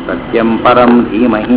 सत्यं परं धीमहि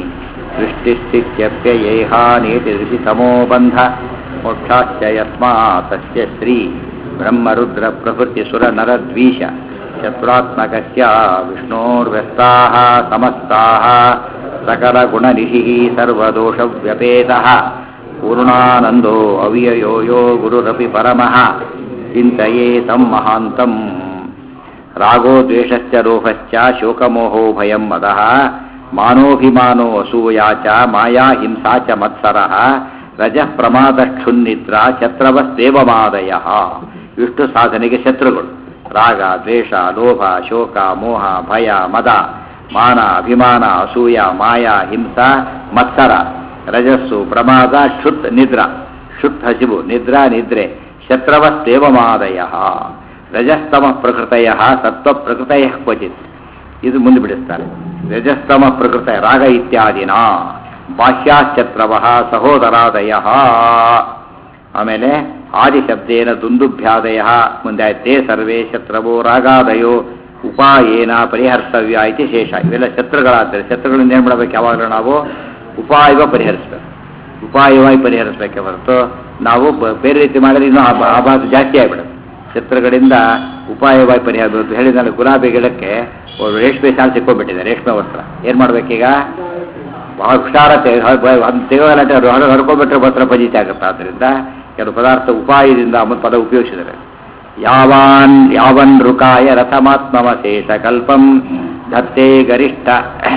सृष्टिस्थित्यप्ययेहानेति तमो बन्ध मोक्षाश्च यस्मात् तस्य श्री ब्रह्मरुद्रप्रभृतिसुरनरद्वीष चतुरात्मकस्य विष्णोर्व्यस्ताः समस्ताः सकलगुणनिधिः सर्वदोषव्यपेतः पूर्णानन्दो अव्ययो यो गुरुरपि परमः चिन्तये तं महान्तम् रागो द्वेषश्च रोहश्च शोकमोहो भयं मदः मानोऽभिमानो असूया च माया हिंसा च मत्सरः ರಜಃ ಪ್ರಮಾದಕ್ಷುನ್ನಿದ್ರ ಶತ್ರವಸ್ತೇವಮಾದಯ ಇಷ್ಟು ಸಾಧನೆಗೆ ಶತ್ರುಗಳು ರಾಗ ದ್ವೇಷ ಲೋಭ ಶೋಕ ಮೋಹ ಭಯ ಮದ ಮಾನ ಅಭಿಮಾನ ಅಸೂಯ ಮಾಯ ಹಿಂಸಾ ಮತ್ಸರ ರಜಸ್ಸು ಪ್ರಮಾದ ಕ್ಷುತ್ ನಿದ್ರ ಕ್ಷುತ್ ಹಸಿವು ನಿದ್ರಾ ನಿದ್ರೆ ಶತ್ರವಸ್ತೇವಮಾದಯ ರಜಸ್ತಮ ಪ್ರಕೃತಯ ಸತ್ವ ಪ್ರಕೃತಯ ಕ್ವಚಿತ್ ಇದು ಮುಂದೆ ಬಿಡಿಸ್ತಾರೆ ರಜಸ್ತಮ ಪ್ರಕೃತ ರಾಗ ಇತ್ಯಾದಿನ ಬಾಹ್ಯಾಶ್ಚತ್ರವ ಸಹೋದರಾದಯ ಆಮೇಲೆ ಆದಿಶಬ್ದೇನ ದುಂದುಭ್ಯಾದಯ ಮುಂದೆ ತೇ ಸರ್ವೇ ಶತ್ರವೋ ರಾಗಾದಯೋ ಉಪಾಯೇನ ಪರಿಹರ್ತವ್ಯ ಇತಿ ಶೇಷ ಇವೆಲ್ಲ ಶತ್ರುಗಳಾದರೆ ಶತ್ರುಗಳಿಂದ ಏನು ಮಾಡಬೇಕು ಯಾವಾಗಲೂ ನಾವು ಉಪಾಯವ ಪರಿಹರಿಸ್ಬೇಕು ಉಪಾಯವಾಗಿ ಪರಿಹರಿಸಬೇಕೆ ಹೊರತು ನಾವು ಬೇರೆ ರೀತಿ ಮಾಡಿದ್ರೆ ಇನ್ನೂ ಆ ಭಾಗ ಜಾಸ್ತಿ ಆಗಿಬಿಡುತ್ತೆ ಶತ್ರುಗಳಿಂದ ಉಪಾಯವಾಗಿ ಪರಿಹಾರ ಹೇಳಿದ ಗುಲಾಬಿ ಗಿಡಕ್ಕೆ ರೇಷ್ಮೆ ಸಾಲು ಸಿಕ್ಕೊಂಡ್ಬಿಟ್ಟಿದೆ ರೇಷ್ಮೆ ವಸ್ತ್ರ ಏನು ಮಾಡ್ಬೇಕೀಗ ಬಹಳ ಹುಷಾರ ತೆಗೆಗಲಾಟೆ ಹರ್ಕೊಂಡ್ಬಿಟ್ರೆ ವಸ್ತ್ರ ಫಜಿತ ಆಗುತ್ತೆ ಆದ್ದರಿಂದ ಕೆಲವು ಪದಾರ್ಥ ಉಪಾಯದಿಂದ ಒಂದು ಪದ ಉಪಯೋಗಿಸಿದರೆ ಯಾವಾನ್ ಯಾವನ್ ಋಕಾಯ ರಥಮಾತ್ಮವಶೇಷ ಕಲ್ಪಂ ಧತ್ತೆ ಗರಿಷ್ಠ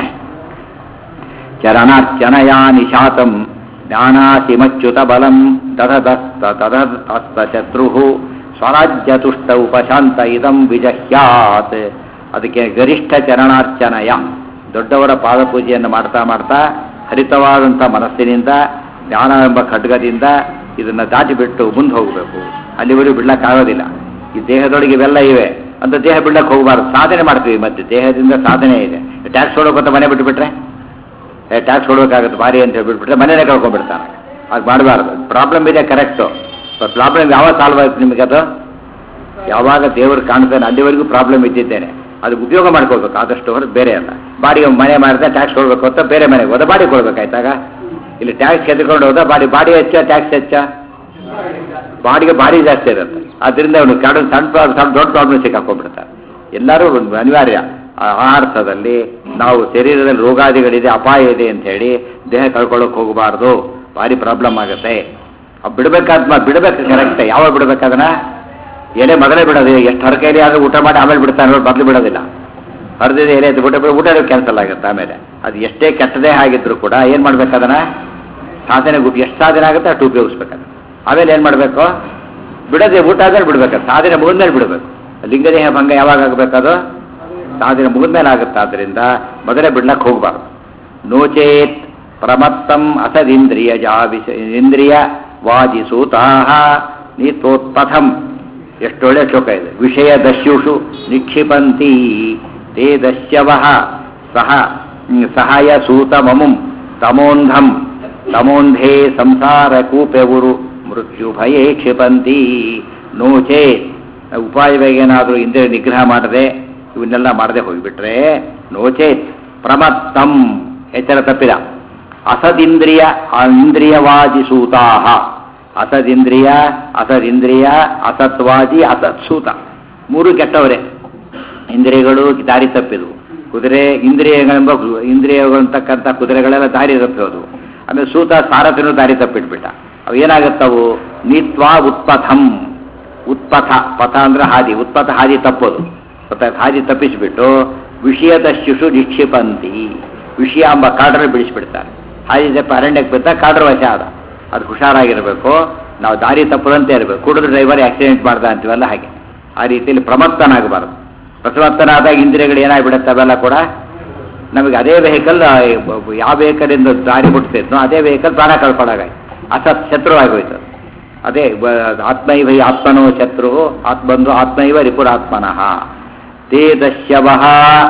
ಚರಣಾರ್ಚನಯಾ ನಿಶಾತಂ ಜ್ಞಾನಾಸಿಮಚ್ಯುತ ಬಲಂ ತದಸ್ತಶತ್ರು ಸ್ವರಾಜ್ಯತುಷ್ಟ ಉಪಶಾಂತ ಇದಂ ವಿಜಹ್ಯಾತ್ ಅದಕ್ಕೆ ಗರಿಷ್ಠ ಚರಣಾರ್ಚನಯ ದೊಡ್ಡವರ ಪಾದಪೂಜೆಯನ್ನು ಮಾಡ್ತಾ ಮಾಡ್ತಾ ಹರಿತವಾದಂಥ ಮನಸ್ಸಿನಿಂದ ಜ್ಞಾನ ಎಂಬ ಖಡ್ಗದಿಂದ ಇದನ್ನು ದಾಟಿಬಿಟ್ಟು ಮುಂದೆ ಹೋಗಬೇಕು ಅಲ್ಲಿವರೆಗೂ ಬಿಡ್ಲಕ್ಕಾಗೋದಿಲ್ಲ ಈ ದೇಹದೊಳಗೆ ಇವೆಲ್ಲ ಇವೆ ಅಂತ ದೇಹ ಬಿಡ್ಲಕ್ಕೆ ಹೋಗಬಾರ್ದು ಸಾಧನೆ ಮಾಡ್ತೀವಿ ಮತ್ತೆ ದೇಹದಿಂದ ಸಾಧನೆ ಇದೆ ಟ್ಯಾಕ್ಸ್ ಹೊಡೋಕಂತ ಮನೆ ಬಿಟ್ಟುಬಿಟ್ರೆ ಏ ಟ್ಯಾಕ್ಸ್ ಹೊಡಬೇಕಾಗುತ್ತೆ ಭಾರಿ ಅಂತ ಹೇಳ್ಬಿಟ್ಬಿಟ್ರೆ ಮನೇನೆ ಕಳ್ಕೊಂಡ್ಬಿಡ್ತಾನೆ ಅದು ಮಾಡಬಾರ್ದು ಪ್ರಾಬ್ಲಮ್ ಇದೆ ಕರೆಕ್ಟು ಪ್ರಾಬ್ಲಮ್ ಯಾವಾಗ ಸಾಲ್ವ್ ಆಯ್ತು ನಿಮಗೆ ಅದು ಯಾವಾಗ ದೇವರು ಕಾಣ್ತಾನೆ ಅಲ್ಲಿವರೆಗೂ ಪ್ರಾಬ್ಲಮ್ ಇದ್ದಿದ್ದೇನೆ ಅದಕ್ಕೆ ಉಪಯೋಗ ಮಾಡ್ಕೊಳ್ಬೇಕು ಆದಷ್ಟು ಹೊರತು ಬೇರೆ ಅಲ್ಲ ಬಾಡಿಗೆ ಮನೆ ಮಾಡಿದ್ರೆ ಟ್ಯಾಕ್ಸ್ ಕೊಡಬೇಕು ಅಂತ ಬೇರೆ ಮನೆಗೆ ಹೋದ ಬಾಡಿ ಕೊಡ್ಬೇಕಾಯ್ತಾಗ ಇಲ್ಲಿ ಟ್ಯಾಕ್ಸ್ ಕೆದ್ಕೊಂಡು ಹೋದ ಬಾಡಿ ಬಾಡಿ ಹೆಚ್ಚ ಟ್ಯಾಕ್ಸ್ ಹೆಚ್ಚ ಬಾಡಿಗೆ ಭಾರಿ ಜಾಸ್ತಿ ಇರುತ್ತೆ ಅದರಿಂದ ಅವನು ಕಡು ಸಣ್ಣ ಸಣ್ಣ ದೊಡ್ಡ ಪ್ರಾಬ್ಲಮ್ ಸಿಕ್ಕಾಕೊಂಡ್ಬಿಡ್ತಾರೆ ಎಲ್ಲರೂ ಒಂದು ಅನಿವಾರ್ಯ ಆ ಅರ್ಥದಲ್ಲಿ ನಾವು ಶರೀರದಲ್ಲಿ ರೋಗಾದಿಗಳಿದೆ ಅಪಾಯ ಇದೆ ಅಂತ ಹೇಳಿ ದೇಹ ಕಳ್ಕೊಳ್ಳೋಕೆ ಹೋಗಬಾರ್ದು ಭಾರಿ ಪ್ರಾಬ್ಲಮ್ ಆಗುತ್ತೆ ಬಿಡಬೇಕಾದ ಬಿಡಬೇಕು ಕರೆಕ್ಟ್ ಯಾವಾಗ ಬಿಡಬೇಕಾದನ್ನ ಎಲೆ ಮೊದಲೇ ಬಿಡೋದು ಎಷ್ಟು ಹರಕೈಲಿ ಆದ್ರೆ ಊಟ ಮಾಡಿ ಆಮೇಲೆ ಬಿಡ್ತಾನೆ ನೋಡಿ ಮೊದಲು ಬಿಡೋದಿಲ್ಲ ಹರಿದಿದೆ ಎಲೆ ಊಟ ಊಟ ಕ್ಯಾನ್ಸಲ್ ಆಗುತ್ತೆ ಆಮೇಲೆ ಅದು ಎಷ್ಟೇ ಕೆಟ್ಟದೇ ಆಗಿದ್ರು ಕೂಡ ಏನು ಮಾಡ್ಬೇಕದನ್ನ ಸಾಧನೆ ಎಷ್ಟು ಸಾಧನೆ ಆಗುತ್ತೆ ಅಷ್ಟು ಉಪಯೋಗಿಸ್ಬೇಕದು ಆಮೇಲೆ ಏನು ಮಾಡಬೇಕು ಬಿಡೋದೇ ಊಟ ಆದ್ಮೇಲೆ ಬಿಡ್ಬೇಕು ಸಾಧನೆ ಮುಗಿದ್ಮೇಲೆ ಬಿಡಬೇಕು ಲಿಂಗದೇಹ ಭಂಗ ಯಾವಾಗ ಆಗಬೇಕದು ಸಾಧನೆ ಮುಗಿದ್ಮೇಲೆ ಆಗುತ್ತೆ ಆದ್ದರಿಂದ ಮೊದಲೇ ಬಿಡ್ಲಕ್ಕೆ ಹೋಗಬಾರ್ದು ನೋಚೇತ್ ಪ್ರಮತ್ತಂ ಅಸದಿಂದ್ರಿಯ ಜಾವಿಸ ಇಂದ್ರಿಯ ವಾಜಿಸೂತಾಹ ನೀತೋತ್ಪಥಂ ಎಷ್ಟೊಳ್ಳೆ ಶ್ಲೋಕ ಇದೆ ವಿಷಯ ದಸ್ಯುಷು ನಿಕ್ಷಿಪಂತಿ ತೇ ದಸ್ಯವ ಸಹ ಸಹಾಯ ಸೂತ ಮಮುಂ ತಮೋಂಧಂ ತಮೋಂಧೇ ಸಂಸಾರ ಕೂಪೆಗುರು ಮೃತ್ಯು ಭಯೇ ಕ್ಷಿಪಂತಿ ನೋಚೇ ಉಪಾಯವೇಗೇನಾದರೂ ಇಂದ್ರಿಯ ನಿಗ್ರಹ ಮಾಡದೆ ಇವನ್ನೆಲ್ಲ ಮಾಡದೆ ಹೋಗಿಬಿಟ್ರೆ ನೋಚೇತ್ ಪ್ರಮತ್ತಂ ಎಚ್ಚರ ತಪ್ಪಿದ ಅಸದಿಂದ್ರಿಯ ಇಂದ್ರಿಯವಾಜಿಸೂತಾಹ ಅಸದಿಂದ್ರಿಯ ಅಸದಿಂದ್ರಿಯ ಅಸತ್ವಾದಿ ಅಸತ್ಸೂತ ಮೂರು ಕೆಟ್ಟವರೇ ಇಂದ್ರಿಯಗಳು ದಾರಿ ತಪ್ಪಿದವು ಕುದುರೆ ಇಂದ್ರಿಯಗಳೆಂಬ ಇಂದ್ರಿಯಗಳಂತಕ್ಕಂಥ ಕುದುರೆಗಳೆಲ್ಲ ದಾರಿ ತಪ್ಪಿರೋದು ಆಮೇಲೆ ಸೂತ ಸಾರಥಿನೂ ದಾರಿ ತಪ್ಪಿಟ್ಬಿಟ್ಟ ಅವು ಏನಾಗುತ್ತವು ನೀತ್ವಾ ಉತ್ಪಥಂ ಉತ್ಪಥ ಪಥ ಅಂದ್ರೆ ಹಾದಿ ಉತ್ಪಥ ಹಾದಿ ತಪ್ಪೋದು ಹಾದಿ ತಪ್ಪಿಸಿಬಿಟ್ಟು ವಿಷಯದ ಶಿಶು ನಿಕ್ಷಿಪಂತಿ ವಿಷಯ ಎಂಬ ಕಾಡ್ರೆ ಬಿಡಿಸ್ಬಿಡ್ತಾರೆ ಹಾದಿ ತಪ್ಪ ಅರಣ್ಯಕ್ಕೆ ಬಿದ್ದ ಕಾಡ್ರ ವಶ ಆದ ಅದು ಹುಷಾರಾಗಿರಬೇಕು ನಾವು ದಾರಿ ತಪ್ಪದಂತೆ ಇರಬೇಕು ಕುಡಿದು ಡ್ರೈವರ್ ಆಕ್ಸಿಡೆಂಟ್ ಮಾಡ್ದ ಅಂತೀವಲ್ಲ ಹಾಗೆ ಆ ರೀತಿಯಲ್ಲಿ ಪ್ರಮತ್ತನಾಗಬಾರ್ದು ಪ್ರಸವತ್ತನಾದಾಗ ಇಂದ್ರಿಯಗಳು ಏನಾಗ್ಬಿಡುತ್ತೆ ಅವೆಲ್ಲ ಕೂಡ ನಮಗೆ ಅದೇ ವೆಹಿಕಲ್ ಯಾವ ವೆಹಿಕಲಿಂದ ದಾರಿ ಮುಟ್ತಿದ್ನೋ ಅದೇ ವೆಹಿಕಲ್ ಪ್ರಾಣ ಕಳ್ಕೊಳ್ಳಾಗಾಯ್ತು ಅಸತ್ ಶತ್ರು ಆಗೋಯ್ತು ಅದೇ ಆತ್ಮೈವ ಆತ್ಮನೋ ಶತ್ರು ಆತ್ಮಂದು ಆತ್ಮೈವ ರಿಪುರಾತ್ಮನಃ ತೇ ದಶ್ಯವಹ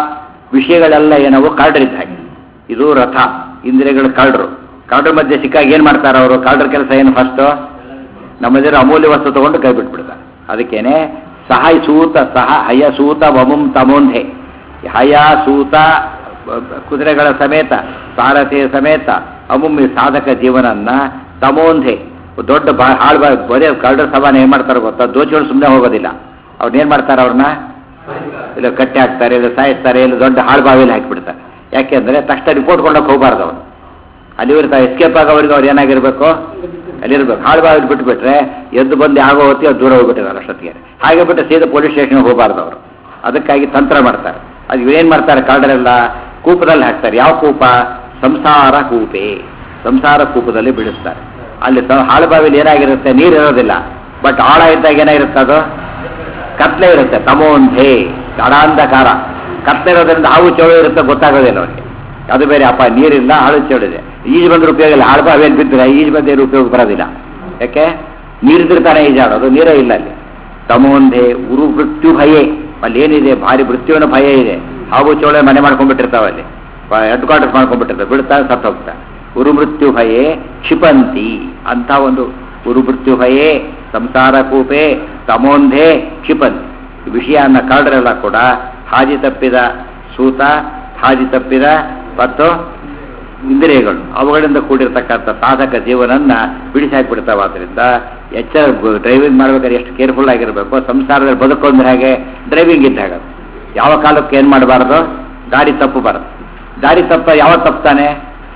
ವಿಷಯಗಳೆಲ್ಲ ಏನವು ಕರಡ್ರಿದ್ದ ಹಾಗೆ ಇದು ರಥ ಇಂದ್ರಿಯಗಳು ಕರಡ್ರು ಕರಡ್ರ ಮಧ್ಯೆ ಸಿಕ್ಕಾಗ ಏನು ಮಾಡ್ತಾರೆ ಅವರು ಕರಡ್ರ ಕೆಲಸ ಏನು ಫಸ್ಟು ನಮ್ಮದಿರೋ ಅಮೂಲ್ಯ ವಸ್ತು ತಗೊಂಡು ಕೈ ಬಿಟ್ಬಿಡ್ತಾರೆ ಅದಕ್ಕೇನೆ ಸಹಾಯ ಸೂತ ಸಹ ಹಯ ಸೂತ ವಮುಂ ತಮೋಂಧೆ ಹಯ ಸೂತ ಕುದುರೆಗಳ ಸಮೇತ ಸಾರಥಿಯ ಸಮೇತ ಅಮುಮ್ಮಿ ಸಾಧಕ ಜೀವನನ್ನ ತಮೋಂಧೆ ದೊಡ್ಡ ಬಾ ಹಾಳು ಬಾ ಬರೀ ಕಳ್ಳರ ಸಭಾನ ಏನ್ ಮಾಡ್ತಾರೆ ಗೊತ್ತಾ ದೋಚಿಗಳು ಸುಮ್ಮನೆ ಹೋಗೋದಿಲ್ಲ ಅವ್ರನ್ನ ಏನ್ ಮಾಡ್ತಾರೆ ಅವ್ರನ್ನ ಇಲ್ಲ ಕಟ್ಟಿ ಹಾಕ್ತಾರೆ ಇಲ್ಲ ಸಾಯಿಸ್ತಾರೆ ಇಲ್ಲ ದೊಡ್ಡ ಹಾಳು ಬಾವಿಯಲ್ಲಿ ಹಾಕಿಬಿಡ್ತಾರೆ ಯಾಕೆಂದ್ರೆ ತಕ್ಷಣ ರಿಪೋರ್ಟ್ ಕೊಂಡೋಗಿ ಹೋಗಬಾರ್ದು ಅವನು ಅಲ್ಲಿವರೆಗೆ ತಾವು ಎಸ್ಕೇಪ್ ಆಗೋವರೆಗೆ ಅವ್ರು ಏನಾಗಿರ್ಬೇಕು ಅಲ್ಲಿರ್ಬೇಕು ಹಾಳು ಬಾವಿಲಿ ಬಿಟ್ಬಿಟ್ರೆ ಎದ್ದು ಬಂದು ಆಗೋ ಹೊತ್ತಿಗೆ ಅವ್ರು ದೂರ ಹೋಗ್ಬಿಟ್ಟಿದ್ದಾರೆ ಅಷ್ಟೊತ್ತಿಗೆ ಹಾಗೆ ಬಿಟ್ಟು ಸೀದಾ ಪೊಲೀಸ್ ಸ್ಟೇಷನ್ಗೆ ಹೋಗಬಾರ್ದು ಅವರು ಅದಕ್ಕಾಗಿ ತಂತ್ರ ಮಾಡ್ತಾರೆ ಅದು ಇವೇನು ಮಾಡ್ತಾರೆ ಕಳ್ಳರೆಲ್ಲ ಕೂಪದಲ್ಲಿ ಹಾಕ್ತಾರೆ ಯಾವ ಕೂಪ ಸಂಸಾರ ಕೂಪೆ ಸಂಸಾರ ಕೂಪದಲ್ಲಿ ಬಿಡಿಸ್ತಾರೆ ಅಲ್ಲಿ ಸ- ಹಾಳು ಬಾವಿಲಿ ಏನಾಗಿರುತ್ತೆ ನೀರು ಇರೋದಿಲ್ಲ ಬಟ್ ಆಳ ಇದ್ದಾಗ ಏನಾಗಿರುತ್ತೆ ಅದು ಕತ್ಲೆ ಇರುತ್ತೆ ತಮೋಂಧೆ ಗಾಢಾಂಧಕಾರ ಕತ್ಲೆ ಇರೋದ್ರಿಂದ ಹಾವು ಚೋಳು ಇರುತ್ತೆ ಗೊತ್ತಾಗೋದಿಲ್ಲ ಅವನಿಗೆ ಅದು ಬೇರೆ ಅಪ್ಪ ನೀರಿಲ್ಲ ಹಾಳು ಚೋಳಿದೆ ಈಜು ಬಂದ್ರೆ ಉಪಯೋಗ ಇಲ್ಲ ಹಾಳು ಬಾವಿಯಲ್ಲಿ ಬಿದ್ದರೆ ಈಜು ಬಂದ್ರೆ ಉಪಯೋಗ ಬರೋದಿಲ್ಲ ಯಾಕೆ ನೀರಿದ್ರೆ ತಾನೇ ಈಜಾಡೋದು ನೀರೇ ಇಲ್ಲ ಅಲ್ಲಿ ತಮೋಂಧೆ ಉರು ಮೃತ್ಯು ಭಯೇ ಅಲ್ಲಿ ಏನಿದೆ ಭಾರಿ ಮೃತ್ಯುವಿನ ಭಯ ಇದೆ ಹಾವು ಚೋಳೆ ಮನೆ ಮಾಡ್ಕೊಂಡ್ಬಿಟ್ಟಿರ್ತಾವೆ ಅಲ್ಲಿ ಹೆಡ್ ಕ್ವಾರ್ಟರ್ಸ್ ಮಾಡ್ಕೊಂಡ್ಬಿಟ್ಟಿರ್ತಾವೆ ಬಿಡ್ತಾರೆ ಸತ್ತು ಹೋಗ್ತಾರೆ ಉರು ಮೃತ್ಯು ಭಯೇ ಕ್ಷಿಪಂತಿ ಅಂತ ಒಂದು ಉರು ಮೃತ್ಯು ಭಯೇ ಸಂಸಾರ ಕೂಪೆ ತಮೋಂಧೆ ಕ್ಷಿಪಂತಿ ಈ ವಿಷಯನ್ನ ಕರಡರೆಲ್ಲ ಕೂಡ ಹಾದಿ ತಪ್ಪಿದ ಸೂತ ಹಾದಿ ತಪ್ಪಿದ ಮತ್ತು ಇಂದ್ರಿಯಗಳು ಅವುಗಳಿಂದ ಕೂಡಿರ್ತಕ್ಕಂಥ ಸಾಧಕ ಜೀವನನ್ನ ಬಿಡಿಸಿ ಹಾಕ್ಬಿಡ್ತಾವೆ ಆದ್ರಿಂದ ಎಚ್ಚರ ಡ್ರೈವಿಂಗ್ ಮಾಡ್ಬೇಕಾದ್ರೆ ಎಷ್ಟು ಕೇರ್ಫುಲ್ ಆಗಿರಬೇಕು ಸಂಸಾರದಲ್ಲಿ ಬದುಕೊಂಡ್ರೆ ಹಾಗೆ ಡ್ರೈವಿಂಗ್ ಇದ್ದ ಹಾಗೆ ಯಾವ ಕಾಲಕ್ಕೆ ಏನು ಮಾಡಬಾರ್ದು ದಾರಿ ತಪ್ಪಬಾರದು ದಾರಿ ತಪ್ಪ ಯಾವಾಗ ತಪ್ತಾನೆ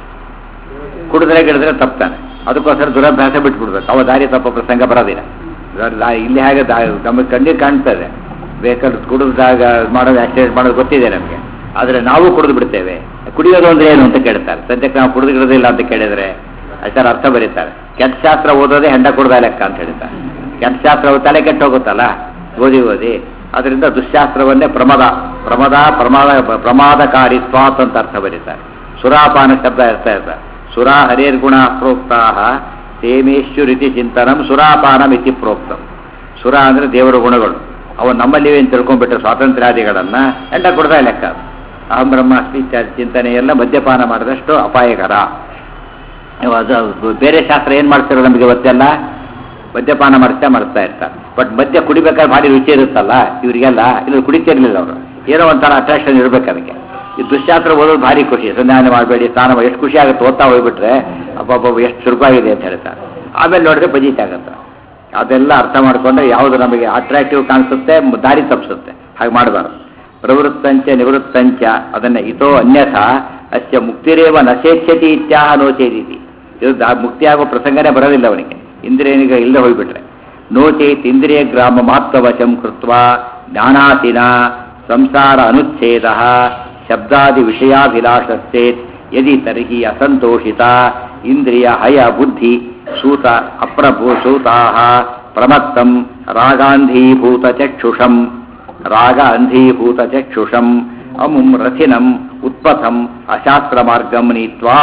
ಕುಡಿದ್ರೆ ಗಿಡಿದ್ರೆ ತಪ್ತಾನೆ ಅದಕ್ಕೋಸ್ಕರ ದುರಭ್ಯಾಸ ಬಿಟ್ಬಿಡ್ಬೇಕು ಅವ ದಾರಿ ತಪ್ಪ ಪ್ರಸಂಗ ಬರೋದಿಲ್ಲ ಇವಾಗ ದಾ- ಇಲ್ಲಿ ಹಾಗೆ ದಾ- ನಮಗೆ ಕಣ್ಣಿಗೆ ಕಾಣ್ತದೆ ಬೇಕಾದ್ರೆ ಕುಡಿದಾಗ ಮಾಡೋದು ಆಕ್ಸಿಡೆಂಟ್ ಮಾಡೋದು ಗೊತ್ತಿದೆ ನಮಗೆ ಆದರೆ ನಾವು ಕುಡಿದು ಬಿಡ್ತೇವೆ ಕುಡಿಯೋದು ಅಂದ್ರೆ ಏನು ಅಂತ ಕೇಳ್ತಾರೆ ಸದ್ಯಕ್ಕೆ ನಾವು ಕುಡಿದು ಗಿಡದಿಲ್ಲ ಅಂತ ಕೇಳಿದ್ರೆ ಅದರ ಅರ್ಥ ಬರೀತಾರೆ ಕೆಟ್ಟ ಶಾಸ್ತ್ರ ಓದೋದೇ ಹೆಂಡ ಕುಡ್ದ ಲೆಕ್ಕ ಅಂತ ಹೇಳ್ತಾರೆ ಕೆಟ್ಟ ಶಾಸ್ತ್ರ ತಲೆ ಕೆಟ್ಟು ಹೋಗುತ್ತಲ್ಲ ಓದಿ ಓದಿ ಅದರಿಂದ ದುಶ್ಶಾಸ್ತ್ರವನ್ನೇ ಪ್ರಮದ ಪ್ರಮದ ಪ್ರಮಾದ ಪ್ರಮಾದಕಾರಿತ್ವಾತ್ ಅಂತ ಅರ್ಥ ಬರೀತಾರೆ ಸುರಾಪಾನ ಶಬ್ದ ಅರ್ಥ ಇರ್ತಾರೆ ಸುರಾ ಹರೇರ್ಗುಣ ಪ್ರೋಕ್ತಾ ತೇಮೇಶ್ವರಿತಿ ಚಿಂತನಂ ಸುರಾಪಾನಂ ಇತಿ ಪ್ರೋಕ್ತಂ ಸುರ ಅಂದ್ರೆ ದೇವರ ಗುಣಗಳು ಅವು ನಮ್ಮಲ್ಲಿವೆ ಅಂತ ತಿಳ್ಕೊಂಡ್ಬಿಟ್ರೆ ಸ್ವಾತಂತ್ರ್ಯಾದಿಗಳನ್ನ ಎಂಡ ಕೊಡ್ತಾ ಲೆಕ್ಕ ಅದು. ಅಹಂ ಬ್ರಹ್ಮಾಸ್ಮಿ ಇತ್ಯಾದಿ ಚಿಂತನೆ ಎಲ್ಲ ಮದ್ಯಪಾನ ಮಾಡಿದಷ್ಟು ಅಪಾಯಕರ ನೀವು ಅದು ಬೇರೆ ಶಾಸ್ತ್ರ ಏನ್ ಮಾಡ್ತಿರೋ ನಮಗೆ ಇವತ್ತೆಲ್ಲ ಮದ್ಯಪಾನ ಮಾಡಿಸ್ತಾ ಮಾಡಿಸ್ತಾ ಇರ್ತಾರೆ ಬಟ್ ಮದ್ಯ ಕುಡಿಬೇಕಾದ್ರೆ ಭಾರಿ ರುಚಿ ಇರುತ್ತಲ್ಲ ಇವರಿಗೆಲ್ಲ ಇಲ್ಲಿ ಕುಡಿತಿರ್ಲಿಲ್ಲ ಅವರು ಏನೋ ಒಂಥರ ಅಟ್ರಾಕ್ಷನ್ ಇರ್ಬೇಕು ಅದಕ್ಕೆ ಈ ದುಶ್ಶಾಸ್ತ್ರ ಓದೋದು ಭಾರಿ ಖುಷಿ ಸಂಧಾನ ಮಾಡಬೇಡಿ ಸ್ನಾನ ಮಾಡಿ ಎಷ್ಟು ಖುಷಿ ಆಗುತ್ತೆ ಓದ್ತಾ ಹೋಗ್ಬಿಟ್ರೆ ಅಬ್ಬಬ್ಬ ಎಷ್ಟು ಚುರುಕಾಗಿದೆ ಅಂತ ಹೇಳ್ತಾರೆ ಆಮೇಲೆ ನೋಡಿದ್ರೆ ಬಜೀತ್ ಆಗುತ್ತೆ ಅದೆಲ್ಲ ಅರ್ಥ ಮಾಡಿಕೊಂಡ್ರೆ ಯಾವುದು ನಮಗೆ ಅಟ್ರಾಕ್ಟಿವ್ ಕಾಣಿಸುತ್ತೆ ಮ್- ದಾರಿ ತಪ್ಪಿಸುತ್ತೆ ಹಾಗೆ ಮಾಡಬಾರ್ದು ಪ್ರವೃತ್ತಂಚ ನಿವೃತ್ತಂಚ ಅದನ್ನ ಇತೋ ಅನ್ಯಥ ಅಸ್ಯ ಮುಕ್ತಿರೇವ ನಶೇಚ್ಯತಿ ಇತ್ಯಾಹ ನೋಚೇದಿತಿ ಇದು ದಾ- ಮುಕ್ತಿಯಾಗುವ ಪ್ರಸಂಗನೇ ಬರೋದಿಲ್ಲ ಅವನಿಗೆ ಇಂದ್ರಿಯನಿಗೆ ಇಲ್ಲದೆ ಹೋಗ್ಬಿಟ್ರೆ ನೋಚೇತ್ ಇಂದ್ರಿಯ ಗ್ರಾಮ ಮಾತ್ವವಶಂ ಕೃತ್ವ ಜ್ಞಾನಾತಿನ ಸಂಸಾರ ಅನುಚ್ಛೇದ ಶಬ್ದಾದಿ ವಿಷಯಾಭಿಲಾಷಶ್ಚೇತ್ ಯದಿ ತರ್ಹಿ ಅಸಂತೋಷಿತ ಇಂದ್ರಿಯ ಹಯ ಬುದ್ಧಿ ಸೂತ ಅಪ್ರಭೂ ಸೂತಾಹ ಪ್ರಮತ್ತಂ ರಾಗಾಂಧೀಭೂತ ಚಕ್ಷುಷಂ ರಾಗ ಅಂಧೀಭೂತ ಚಕ್ಷುಷಂ ಅಮುಂ ರಥಿನಂ ಉತ್ಪಥಂ ಅಶಾಸ್ತ್ರ ಮಾರ್ಗಂ ನೀತ್ವಾ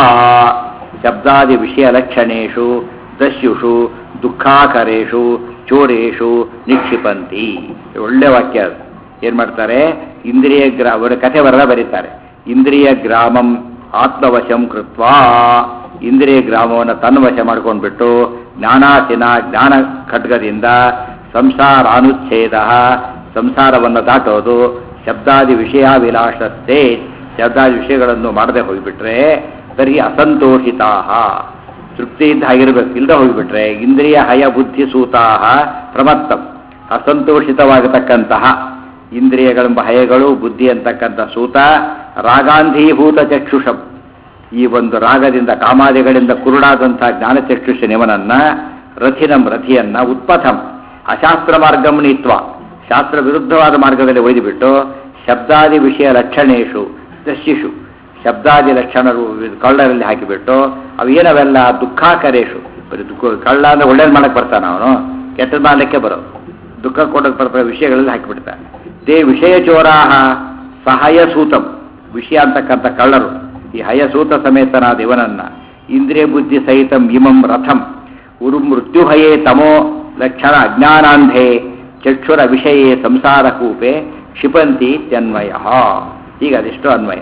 ಶಬ್ದಾದಿ ವಿಷಯ ಲಕ್ಷಣೇಶು ದಸ್ಯುಷು ದುಃಖಾಕರೇಶು ಚೋರೇಶು ನಿಕ್ಷಿಪಂತಿ ಇದು ಒಳ್ಳೆ ವಾಕ್ಯ ಅದು ಏನ್ ಮಾಡ್ತಾರೆ ಇಂದ್ರಿಯ ಗ್ರಾ ಅವರ ಕಥೆ ಬರದ ಬರೀತಾರೆ ಇಂದ್ರಿಯ ಗ್ರಾಮಂ ಆತ್ಮವಶಂ ಕೃತ್ವಾ ಇಂದ್ರಿಯ ಗ್ರಾಮವನ್ನು ತನ್ವಶ ಮಾಡ್ಕೊಂಡ್ಬಿಟ್ಟು ಜ್ಞಾನಾಸಿನ ಜ್ಞಾನ ಖಡ್ಗದಿಂದ ಸಂಸಾರಾನುಚ್ಛೇದ ಸಂಸಾರವನ್ನು ದಾಟೋದು ಶಬ್ದಾದಿ ವಿಷಯಾಭಿಲಾಷಸ್ತೆ ಶಬ್ದಾದಿ ವಿಷಯಗಳನ್ನು ಮಾಡದೆ ಹೋಗಿಬಿಟ್ರೆ ಸರಿ ಅಸಂತೋಷಿತಾ ತೃಪ್ತಿ ಇದ್ದ ಹಾಗಿರ್ಬೇಕು ಇಲ್ಲದೆ ಹೋಗಿಬಿಟ್ರೆ ಇಂದ್ರಿಯ ಹಯ ಬುದ್ಧಿ ಸೂತಾಹ ಪ್ರಮತ್ತಂ ಅಸಂತೋಷಿತವಾಗತಕ್ಕಂತಹ ಇಂದ್ರಿಯಗಳೆಂಬ ಹಯಗಳು ಬುದ್ಧಿ ಅಂತಕ್ಕಂಥ ಸೂತ ರಾಗಾಂಧೀಭೂತ ಚಕ್ಷುಷಂ ಈ ಒಂದು ರಾಗದಿಂದ ಕಾಮಾದಿಗಳಿಂದ ಕುರುಡಾದಂತಹ ಜ್ಞಾನಚಕ್ಷುಷ ನಿವನನ್ನ ರಥಿನಂ ರಥಿಯನ್ನ ಉತ್ಪಥಂ ಅಶಾಸ್ತ್ರ ಮಾರ್ಗಂ ನೀತ್ವ ಶಾಸ್ತ್ರ ವಿರುದ್ಧವಾದ ಮಾರ್ಗದಲ್ಲಿ ಒಯ್ದುಬಿಟ್ಟು ಶಬ್ದಾದಿ ವಿಷಯ ಲಕ್ಷಣೇಶು ದಸ್ಯಿಷು ಶಬ್ದಾದಿ ಲಕ್ಷಣರು ಕಳ್ಳರಲ್ಲಿ ಹಾಕಿಬಿಟ್ಟು ಅವು ಏನವೆಲ್ಲ ದುಃಖಾಕರೇಶು ಬರೀ ದುಃಖ ಕಳ್ಳ ಅಂದ್ರೆ ಒಳ್ಳೇದು ಮಾಡಕ್ ಬರ್ತಾನ ಅವನು ಕೆಟ್ಟದ್ ಮಾಡಲಿಕ್ಕೆ ಬರೋ ದುಃಖ ಕೊಡಕ್ ಬರ್ತಾರೆ ವಿಷಯಗಳಲ್ಲಿ ಹಾಕಿಬಿಡ್ತಾನೆ ತೇ ವಿಷಯ ಚೋರಾಹ ಸಹಾಯ ಸೂತಂ ವಿಷಯ ಅಂತಕ್ಕಂಥ ಕಳ್ಳರು ಈ ಹಯಸೂತ ಸಮೇತನಾದ ಇವನನ್ನ ಇಂದ್ರಿಯ ಬುದ್ಧಿ ಸಹಿತಂ ಇಮಂ ರಥಂ ಉರು ಮೃತ್ಯುಭಯೇ ತಮೋ ಲಕ್ಷಣ ಅಜ್ಞಾನಾಂಧೆ ಚಕ್ಷುರ ವಿಷಯೇ ಸಂಸಾರ ಕೂಪೆ ಕ್ಷಿಪಂತಿ ಇತ್ಯನ್ವಯ ಈಗ ಅದೆಷ್ಟು ಅನ್ವಯ